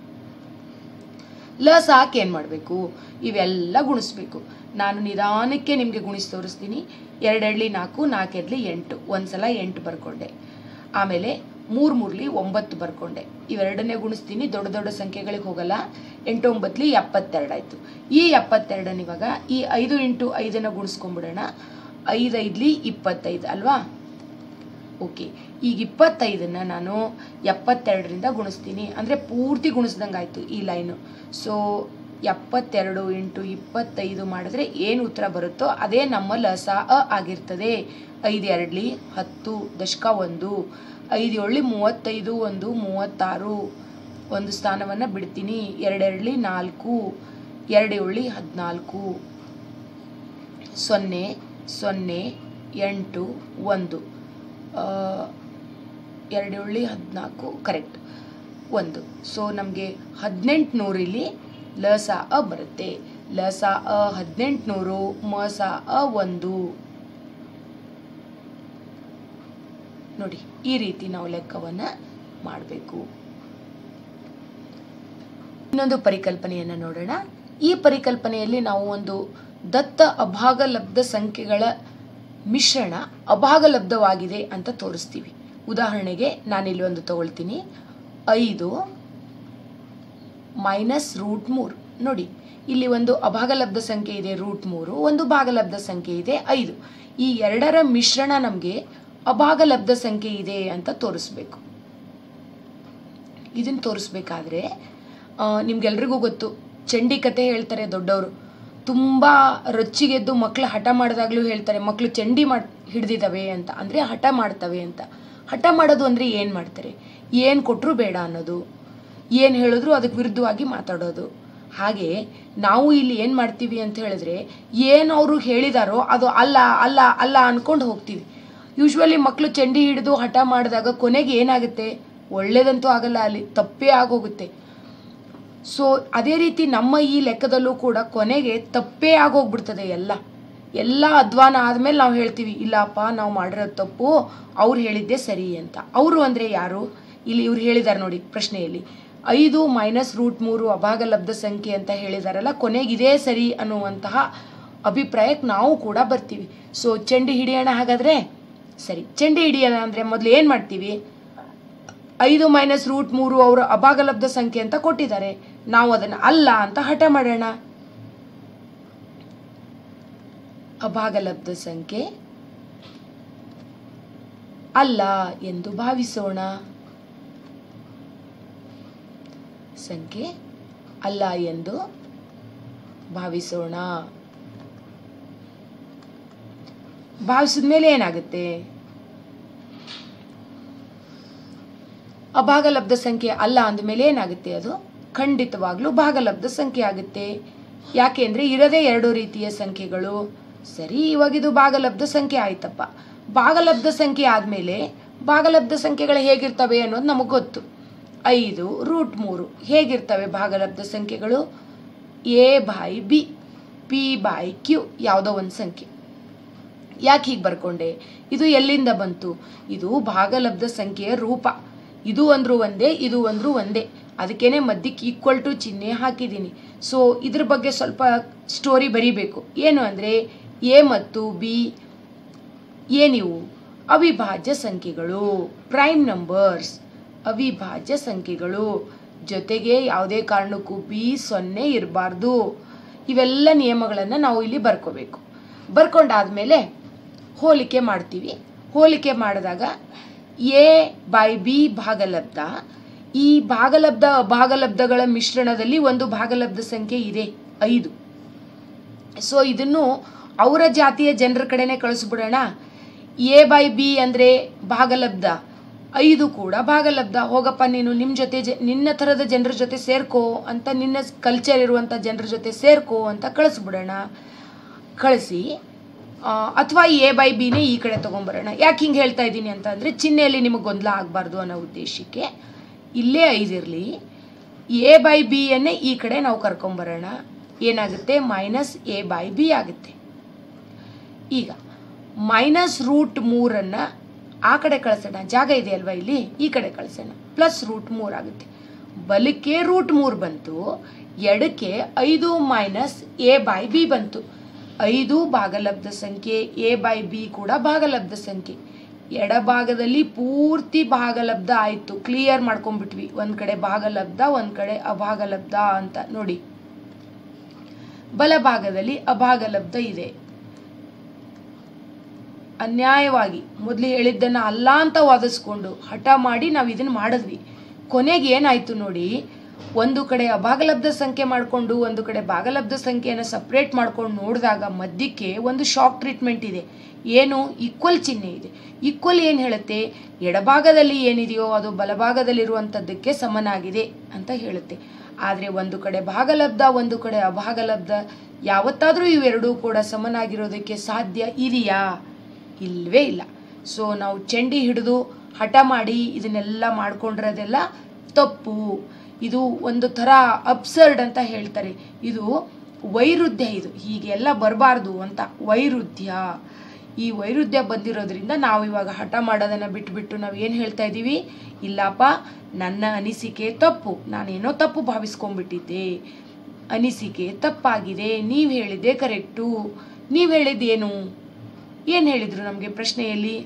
ಲ ಸಾಕು ಏನು ಮಾಡಬೇಕು ಇವೆಲ್ಲ ಗುಣಿಸ್ಬೇಕು ನಾನು ನಿಧಾನಕ್ಕೆ ನಿಮಗೆ ಗುಣಿಸಿ ತೋರಿಸ್ತೀನಿ ಎರಡೆರಡ್ಲಿ ನಾಲ್ಕು ನಾಲ್ಕೆರಡ್ಲಿ ಎಂಟು ಒಂದ್ಸಲ ಎಂಟು ಬರ್ಕೊಂಡೆ ಆಮೇಲೆ ಮೂರು ಮೂರ್ಲಿ ಒಂಬತ್ತು ಬರ್ಕೊಂಡೆ ಇವೆರಡನ್ನೇ ಗುಣಿಸ್ತೀನಿ ದೊಡ್ಡ ದೊಡ್ಡ ಸಂಖ್ಯೆಗಳಿಗೆ ಹೋಗಲ್ಲ ಎಂಟು ಒಂಬತ್ತಲಿ ಎಪ್ಪತ್ತೆರಡು ಆಯಿತು ಈ ಎಪ್ಪತ್ತೆರಡನ್ನ ಇವಾಗ ಈ ಐದು ಇಂಟು ಐದನ್ನು ಗುಣಿಸ್ಕೊಂಬಿಡೋಣ ಐದೈದ್ಲಿ ಇಪ್ಪತ್ತೈದು ಅಲ್ವಾ ಓಕೆ ಈಗ ಇಪ್ಪತ್ತೈದನ್ನು ನಾನು ಎಪ್ಪತ್ತೆರಡರಿಂದ ಗುಣಿಸ್ತೀನಿ ಅಂದರೆ ಪೂರ್ತಿ ಗುಣಿಸ್ದಂಗೆ ಆಯಿತು ಈ ಲೈನು ಸೊ ಎಪ್ಪತ್ತೆರಡು ಇಂಟು ಇಪ್ಪತ್ತೈದು ಮಾಡಿದ್ರೆ ಏನು ಉತ್ತರ ಬರುತ್ತೋ ಅದೇ ನಮ್ಮ ಲಸ ಅ ಆಗಿರ್ತದೆ ಐದು ಎರಡ್ಲಿ ಹತ್ತು ದಶಕ ಒಂದು ಐದು ಏಳ್ಲಿ ಮೂವತ್ತೈದು ಒಂದು ಮೂವತ್ತಾರು ಒಂದು ಸ್ಥಾನವನ್ನು ಬಿಡ್ತೀನಿ ಎರಡೆರಡ್ಲಿ ನಾಲ್ಕು ಎರಡು ಏಳ್ಲಿ ಹದಿನಾಲ್ಕು ಸೊನ್ನೆ ಸೊನ್ನೆ ಎಂಟು ಒಂದು ಆ, ಎರಡು ಏಳ್ಲಿ ಹದಿನಾಲ್ಕು ಕರೆಕ್ಟ್ ಒಂದು ಸೊ ನಮಗೆ ಹದಿನೆಂಟು ನೂರಿಲ್ಲಿ ಲಸ ಅ ಬರುತ್ತೆ ಲಸ ಅ ಹದಿನೆಂಟು ನೂರು ಮಸ ಅ ಒಂದು ನೋಡಿ ಈ ರೀತಿ ನಾವು ಲೆಕ್ಕವನ್ನು ಮಾಡಬೇಕು ಇನ್ನೊಂದು ಪರಿಕಲ್ಪನೆಯನ್ನು ನೋಡೋಣ ಈ ಪರಿಕಲ್ಪನೆಯಲ್ಲಿ ನಾವು ಒಂದು ದತ್ತ ಅಭಾಗಲಬ್ಧ ಸಂಖ್ಯೆಗಳ ಮಿಶ್ರಣ ಅಭಾಗಲಬ್ಧವಾಗಿದೆ ಅಂತ ತೋರಿಸ್ತೀವಿ ಉದಾಹರಣೆಗೆ ನಾನಿಲ್ಲಿ ಒಂದು ತಗೊಳ್ತೀನಿ ಐದು ಮೈನಸ್ ರೂಟ್ ಮೂರು ನೋಡಿ ಇಲ್ಲಿ ಒಂದು ಅಭಾಗಲಬ್ಧ ಸಂಖ್ಯೆ ಇದೆ ರೂಟ್ ಮೂರು ಒಂದು ಭಾಗಲಬ್ಧ ಸಂಖ್ಯೆ ಇದೆ ಐದು ಈ ಎರಡರ ಮಿಶ್ರಣ ನಮಗೆ ಅಭಾಗಲಬ್ಧ ಸಂಖ್ಯೆ ಇದೆ ಅಂತ ತೋರಿಸ್ಬೇಕು ಇದನ್ನು ತೋರಿಸ್ಬೇಕಾದ್ರೆ ನಿಮ್ಗೆಲ್ರಿಗೂ ಗೊತ್ತು ಚಂಡಿ ಕತೆ ಹೇಳ್ತಾರೆ ದೊಡ್ಡವರು ತುಂಬ ರೊಚ್ಚಿಗೆದ್ದು ಮಕ್ಕಳು ಹಠ ಮಾಡಿದಾಗಲೂ ಹೇಳ್ತಾರೆ ಮಕ್ಕಳು ಚಂಡಿ ಮಾಡಿ ಹಿಡ್ದಿದ್ದಾವೆ ಅಂತ ಅಂದರೆ ಹಠ ಮಾಡ್ತವೆ ಅಂತ ಹಠ ಮಾಡೋದು ಅಂದರೆ ಏನು ಮಾಡ್ತಾರೆ ಏನು ಕೊಟ್ಟರು ಬೇಡ ಅನ್ನೋದು ಏನು ಹೇಳಿದ್ರು ಅದಕ್ಕೆ ವಿರುದ್ಧವಾಗಿ ಮಾತಾಡೋದು ಹಾಗೆ ನಾವು ಇಲ್ಲಿ ಏನು ಮಾಡ್ತೀವಿ ಅಂತ ಹೇಳಿದ್ರೆ ಏನು ಅವರು ಹೇಳಿದಾರೋ ಅದು ಅಲ್ಲ ಅಲ್ಲ ಅಲ್ಲ ಅಂದ್ಕೊಂಡು ಹೋಗ್ತೀವಿ ಯೂಶ್ವಲಿ ಮಕ್ಕಳು ಚಂಡಿ ಹಿಡಿದು ಹಠ ಮಾಡಿದಾಗ ಕೊನೆಗೆ ಏನಾಗುತ್ತೆ ಒಳ್ಳೇದಂತೂ ಆಗಲ್ಲ ಅಲ್ಲಿ ತಪ್ಪೇ ಆಗೋಗುತ್ತೆ ಸೊ ಅದೇ ರೀತಿ ನಮ್ಮ ಈ ಲೆಕ್ಕದಲ್ಲೂ ಕೂಡ ಕೊನೆಗೆ ತಪ್ಪೇ ಆಗೋಗ್ಬಿಡ್ತದೆ ಎಲ್ಲ ಎಲ್ಲ ಅಧ್ವಾನ ಆದಮೇಲೆ ನಾವು ಹೇಳ್ತೀವಿ ಇಲ್ಲಪ್ಪ ನಾವು ಮಾಡಿರೋದು ತಪ್ಪು ಅವ್ರು ಹೇಳಿದ್ದೇ ಸರಿ ಅಂತ ಅವರು ಅಂದರೆ ಯಾರು ಇಲ್ಲಿ ಇವ್ರು ಹೇಳಿದ್ದಾರೆ ನೋಡಿ ಪ್ರಶ್ನೆಯಲ್ಲಿ ಐದು ಮೈನಸ್ ರೂಟ್ ಮೂರು ಅಭಾಗಲಬ್ಧ ಸಂಖ್ಯೆ ಅಂತ ಹೇಳಿದಾರಲ್ಲ ಕೊನೆಗಿದೇ ಸರಿ ಅನ್ನುವಂತಹ ಅಭಿಪ್ರಾಯಕ್ಕೆ ನಾವು ಕೂಡ ಬರ್ತೀವಿ ಸೊ ಚಂಡಿ ಹಿಡಿಯೋಣ ಹಾಗಾದರೆ ಸರಿ ಚಂಡಿ ಹಿಡಿಯೋಣ ಅಂದರೆ ಮೊದಲು ಏನು ಮಾಡ್ತೀವಿ ಐದು ಮೈನಸ್ ರೂಟ್ ಮೂರು ಅವರು ಅಭಾಗಲಬ್ಧ ಸಂಖ್ಯೆ ಅಂತ ಕೊಟ್ಟಿದ್ದಾರೆ ನಾವು ಅದನ್ನು ಅಲ್ಲ ಅಂತ ಹಠ ಮಾಡೋಣ ಅಭಾಗಲಬ್ಧ ಸಂಖ್ಯೆ ಅಲ್ಲ ಎಂದು ಭಾವಿಸೋಣ ಸಂಖ್ಯೆ ಅಲ್ಲ ಎಂದು ಭಾವಿಸೋಣ ಭಾವಿಸಿದ ಮೇಲೆ ಏನಾಗುತ್ತೆ ಅಭಾಗಲಬ್ಧ ಸಂಖ್ಯೆ ಅಲ್ಲ ಅಂದಮೇಲೆ ಏನಾಗುತ್ತೆ ಅದು ಖಂಡಿತವಾಗ್ಲೂ ಭಾಗಲಬ್ಧ ಸಂಖ್ಯೆ ಆಗುತ್ತೆ ಯಾಕೆಂದ್ರೆ ಇರದೇ ಎರಡು ರೀತಿಯ ಸಂಖ್ಯೆಗಳು ಸರಿ ಇವಾಗ ಇದು ಭಾಗಲಬ್ಧ ಸಂಖ್ಯೆ ಆಯ್ತಪ್ಪ ಭಾಗಲಬ್ಧ ಸಂಖ್ಯೆ ಆದಮೇಲೆ ಭಾಗಲಬ್ಧ ಸಂಖ್ಯೆಗಳು ಹೇಗಿರ್ತವೆ ಅನ್ನೋದು ನಮಗೆ ಗೊತ್ತು ಐದು ರೂಟ್ ಮೂರು ಹೇಗಿರ್ತವೆ ಭಾಗಲಬ್ಧ ಸಂಖ್ಯೆಗಳು A by B P by Q ಯಾವುದೋ ಒಂದು ಸಂಖ್ಯೆ ಯಾಕೆ ಹೀಗೆ ಬರ್ಕೊಂಡೆ ಇದು ಎಲ್ಲಿಂದ ಬಂತು ಇದು ಭಾಗಲಬ್ಧ ಸಂಖ್ಯೆಯ ರೂಪ ಇದು ಅಂದ್ರೂ ಒಂದೇ ಇದು ಅಂದ್ರೂ ಒಂದೇ ಅದಕ್ಕೇನೆ ಮಧ್ಯಕ್ಕೆ ಈಕ್ವಲ್ ಟು ಚಿಹ್ನೆ ಹಾಕಿದ್ದೀನಿ ಸೊ ಇದ್ರ ಬಗ್ಗೆ ಸ್ವಲ್ಪ ಸ್ಟೋರಿ ಬರೀಬೇಕು ಏನು ಅಂದರೆ ಎ ಮತ್ತು ಬಿ ಏನಿವು ಅವಿಭಾಜ್ಯ ಸಂಖ್ಯೆಗಳು ಪ್ರೈಮ್ ನಂಬರ್ಸ್ ಅವಿಭಾಜ್ಯ ಸಂಖ್ಯೆಗಳು ಜೊತೆಗೆ ಯಾವುದೇ ಕಾರಣಕ್ಕೂ ಬಿ ಸೊನ್ನೆ ಇರಬಾರ್ದು ಇವೆಲ್ಲ ನಿಯಮಗಳನ್ನು ನಾವು ಇಲ್ಲಿ ಬರ್ಕೋಬೇಕು ಬರ್ಕೊಂಡಾದ್ಮೇಲೆ ಹೋಲಿಕೆ ಮಾಡ್ತೀವಿ ಹೋಲಿಕೆ ಮಾಡಿದಾಗ ಎ ಬೈ ಬಿ ಭಾಗಲಬ್ಧ ಈ ಭಾಗಲಬ್ಧ ಅಭಾಗಲಬ್ಧಗಳ ಮಿಶ್ರಣದಲ್ಲಿ ಒಂದು ಭಾಗಲಬ್ಧ ಸಂಖ್ಯೆ ಇದೆ ಐದು ಸೊ ಇದನ್ನು ಅವರ ಜಾತಿಯ ಜನರ ಕಡೆನೇ ಕಳಿಸ್ಬಿಡೋಣ ಎ ಬೈ ಬಿ ಅಂದರೆ ಭಾಗಲಬ್ಧ ಐದು ಕೂಡ ಭಾಗಲಬ್ಧ ಹೋಗಪ್ಪ ನೀನು ನಿಮ್ಮ ಜೊತೆ ಜ ನಿನ್ನ ಥರದ ಜನರ ಜೊತೆ ಸೇರ್ಕೋ ಅಂತ ನಿನ್ನ ಕಲ್ಚರ್ ಇರುವಂಥ ಜನರ ಜೊತೆ ಸೇರ್ಕೋ ಅಂತ ಕಳಿಸ್ಬಿಡೋಣ ಕಳಿಸಿ ಅಥವಾ ಎ ಬೈ ಬಿನೇ ಈ ಕಡೆ ತೊಗೊಂಬರೋಣ ಯಾಕೆ ಹಿಂಗೆ ಹೇಳ್ತಾ ಇದ್ದೀನಿ ಅಂತ ಅಂದರೆ ಚಿಹ್ನೆಯಲ್ಲಿ ನಿಮಗೆ ಗೊಂದಲ ಆಗಬಾರ್ದು ಅನ್ನೋ ಉದ್ದೇಶಕ್ಕೆ ಇಲ್ಲೇ ಐದಿರಲಿ ಎ ಬೈ ಬಿಯನ್ನೇ ಈ ಕಡೆ ನಾವು ಕರ್ಕೊಂಬರೋಣ ಏನಾಗುತ್ತೆ ಮೈನಸ್ ಎ ಬೈ ಬಿ ಆಗುತ್ತೆ ಈಗ ಮೈನಸ್ ರೂಟ್ ಮೂರನ್ನು ಆ ಕಡೆ ಕಳಿಸೋಣ ಜಾಗ ಇದೆ ಅಲ್ವಾ ಇಲ್ಲಿ ಈ ಕಡೆ ಕಳಿಸೋಣ ಪ್ಲಸ್ ರೂಟ್ ಮೂರು ಆಗುತ್ತೆ ಬಲಕ್ಕೆ ರೂಟ್ ಮೂರು ಬಂತು ಎಡಕ್ಕೆ ಐದು ಮೈನಸ್ ಎ ಬೈ ಬಿ ಬಂತು ಐದು ಭಾಗಲಬ್ಧ ಸಂಖ್ಯೆ ಎ ಬೈ ಬಿ ಕೂಡ ಭಾಗಲಬ್ಧ ಸಂಖ್ಯೆ ಎಡಭಾಗದಲ್ಲಿ ಪೂರ್ತಿ ಭಾಗಲಬ್ಧ ಆಯಿತು ಕ್ಲಿಯರ್ ಮಾಡ್ಕೊಂಡ್ಬಿಟ್ವಿ ಒಂದು ಕಡೆ ಭಾಗಲಬ್ಧ ಒಂದು ಕಡೆ ಅಭಾಗಲಬ್ಧ ಅಂತ ನೋಡಿ ಬಲಭಾಗದಲ್ಲಿ ಅಭಾಗಲಬ್ಧ ಇದೆ ಅನ್ಯಾಯವಾಗಿ ಮೊದಲು ಹೇಳಿದ್ದನ್ನು ಅಲ್ಲ ಅಂತ ವಾದಿಸ್ಕೊಂಡು ಹಠ ಮಾಡಿ ನಾವು ಇದನ್ನು ಮಾಡಿದ್ವಿ ಕೊನೆಗೆ ಏನಾಯಿತು ನೋಡಿ ಒಂದು ಕಡೆ ಅಭಾಗಲಬ್ಧ ಸಂಖ್ಯೆ ಮಾಡಿಕೊಂಡು ಒಂದು ಕಡೆ ಭಾಗಲಬ್ಧ ಸಂಖ್ಯೆಯನ್ನು ಸಪ್ರೇಟ್ ಮಾಡ್ಕೊಂಡು ನೋಡಿದಾಗ ಮಧ್ಯಕ್ಕೆ ಒಂದು ಶಾಕ್ ಟ್ರೀಟ್ಮೆಂಟ್ ಇದೆ ಏನು ಈಕ್ವಲ್ ಚಿಹ್ನೆ ಇದೆ ಈಕ್ವಲ್ ಏನು ಹೇಳುತ್ತೆ ಎಡಭಾಗದಲ್ಲಿ ಏನಿದೆಯೋ ಅದು ಬಲಭಾಗದಲ್ಲಿರುವಂಥದ್ದಕ್ಕೆ ಸಮನಾಗಿದೆ ಅಂತ ಹೇಳುತ್ತೆ ಆದರೆ ಒಂದು ಕಡೆ ಭಾಗಲಬ್ಧ ಒಂದು ಕಡೆ ಅಭಾಗಲಬ್ಧ ಯಾವತ್ತಾದರೂ ಇವೆರಡೂ ಕೂಡ ಸಮನಾಗಿರೋದಕ್ಕೆ ಸಾಧ್ಯ ಇದೆಯಾ ಇಲ್ಲವೇ ಇಲ್ಲ ಸೊ ನಾವು ಚಂಡಿ ಹಿಡಿದು ಹಠ ಮಾಡಿ ಇದನ್ನೆಲ್ಲ ಮಾಡ್ಕೊಂಡಿರೋದೆಲ್ಲ ತಪ್ಪು ಇದು ಒಂದು ಥರ ಅಬ್ಸರ್ಡ್ ಅಂತ ಹೇಳ್ತಾರೆ ಇದು ವೈರುಧ್ಯ ಇದು ಹೀಗೆಲ್ಲ ಬರಬಾರ್ದು ಅಂತ ವೈರುಧ್ಯ ಈ ವೈರುಧ್ಯ ಬಂದಿರೋದ್ರಿಂದ ನಾವು ಇವಾಗ ಹಠ ಮಾಡೋದನ್ನು ಬಿಟ್ಬಿಟ್ಟು ನಾವು ಏನು ಹೇಳ್ತಾ ಇದ್ದೀವಿ ಇಲ್ಲಪ್ಪ ನನ್ನ ಅನಿಸಿಕೆ ತಪ್ಪು ನಾನೇನೋ ತಪ್ಪು ಭಾವಿಸ್ಕೊಂಡ್ಬಿಟ್ಟಿದ್ದೆ ಅನಿಸಿಕೆ ತಪ್ಪಾಗಿದೆ ನೀವು ಹೇಳಿದ್ದೆ ಕರೆಕ್ಟು ನೀವು ಹೇಳಿದ್ದೇನು ಏನು ಹೇಳಿದರು ನಮಗೆ ಪ್ರಶ್ನೆಯಲ್ಲಿ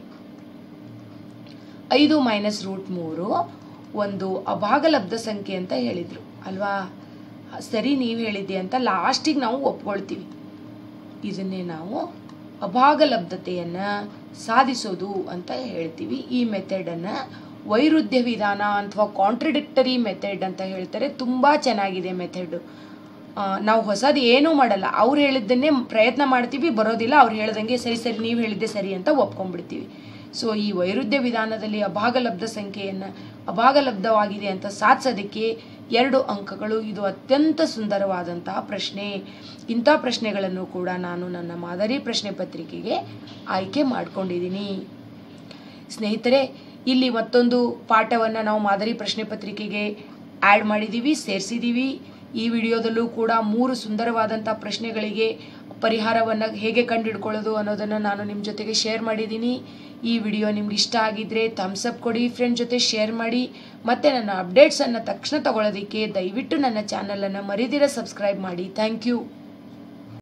ಐದು ಮೈನಸ್ ರೂಟ್ ಮೂರು ಒಂದು ಅಭಾಗಲಬ್ಧ ಸಂಖ್ಯೆ ಅಂತ ಹೇಳಿದರು ಅಲ್ವಾ ಸರಿ ನೀವು ಹೇಳಿದ್ದೆ ಅಂತ ಲಾಸ್ಟಿಗೆ ನಾವು ಒಪ್ಕೊಳ್ತೀವಿ ಇದನ್ನೇ ನಾವು ಅಭಾಗಲಬ್ಧತೆಯನ್ನು ಸಾಧಿಸೋದು ಅಂತ ಹೇಳ್ತೀವಿ ಈ ಮೆಥಡನ್ನು ವೈರುಧ್ಯ ವಿಧಾನ ಅಥವಾ ಕಾಂಟ್ರಡಿಕ್ಟರಿ ಮೆಥಡ್ ಅಂತ ಹೇಳ್ತಾರೆ ತುಂಬ ಚೆನ್ನಾಗಿದೆ ಮೆಥಡು ನಾವು ಹೊಸದು ಏನೂ ಮಾಡಲ್ಲ ಅವ್ರು ಹೇಳಿದ್ದನ್ನೇ ಪ್ರಯತ್ನ ಮಾಡ್ತೀವಿ ಬರೋದಿಲ್ಲ ಅವ್ರು ಹೇಳ್ದಂಗೆ ಸರಿ ಸರಿ ನೀವು ಹೇಳಿದ್ದೆ ಸರಿ ಅಂತ ಒಪ್ಕೊಂಡ್ಬಿಡ್ತೀವಿ ಸೊ ಈ ವೈರುಧ್ಯ ವಿಧಾನದಲ್ಲಿ ಅಭಾಗಲಬ್ಧ ಸಂಖ್ಯೆಯನ್ನು ಅಭಾಗಲಬ್ಧವಾಗಿದೆ ಅಂತ ಸಾಧಿಸೋದಕ್ಕೆ ಎರಡು ಅಂಕಗಳು ಇದು ಅತ್ಯಂತ ಸುಂದರವಾದಂತಹ ಪ್ರಶ್ನೆ ಇಂಥ ಪ್ರಶ್ನೆಗಳನ್ನು ಕೂಡ ನಾನು ನನ್ನ ಮಾದರಿ ಪ್ರಶ್ನೆ ಪತ್ರಿಕೆಗೆ ಆಯ್ಕೆ ಮಾಡ್ಕೊಂಡಿದ್ದೀನಿ ಸ್ನೇಹಿತರೆ ಇಲ್ಲಿ ಮತ್ತೊಂದು ಪಾಠವನ್ನು ನಾವು ಮಾದರಿ ಪ್ರಶ್ನೆ ಪತ್ರಿಕೆಗೆ ಆ್ಯಡ್ ಮಾಡಿದ್ದೀವಿ ಸೇರಿಸಿದ್ದೀವಿ ಈ ವಿಡಿಯೋದಲ್ಲೂ ಕೂಡ ಮೂರು ಸುಂದರವಾದಂಥ ಪ್ರಶ್ನೆಗಳಿಗೆ ಪರಿಹಾರವನ್ನು ಹೇಗೆ ಕಂಡುಹಿಡ್ಕೊಳ್ಳೋದು ಅನ್ನೋದನ್ನು ನಾನು ನಿಮ್ಮ ಜೊತೆಗೆ ಶೇರ್ ಮಾಡಿದ್ದೀನಿ ಈ ವಿಡಿಯೋ ನಿಮ್ಗೆ ಇಷ್ಟ ಆಗಿದ್ದರೆ ಥಮ್ಸ್ ಅಪ್ ಕೊಡಿ ಫ್ರೆಂಡ್ ಜೊತೆ ಶೇರ್ ಮಾಡಿ ಮತ್ತು ನನ್ನ ಅಪ್ಡೇಟ್ಸನ್ನು ತಕ್ಷಣ ತಗೊಳ್ಳೋದಕ್ಕೆ ದಯವಿಟ್ಟು ನನ್ನ ಚಾನಲನ್ನು ಮರಿದಿರ ಸಬ್ಸ್ಕ್ರೈಬ್ ಮಾಡಿ ಥ್ಯಾಂಕ್ ಯು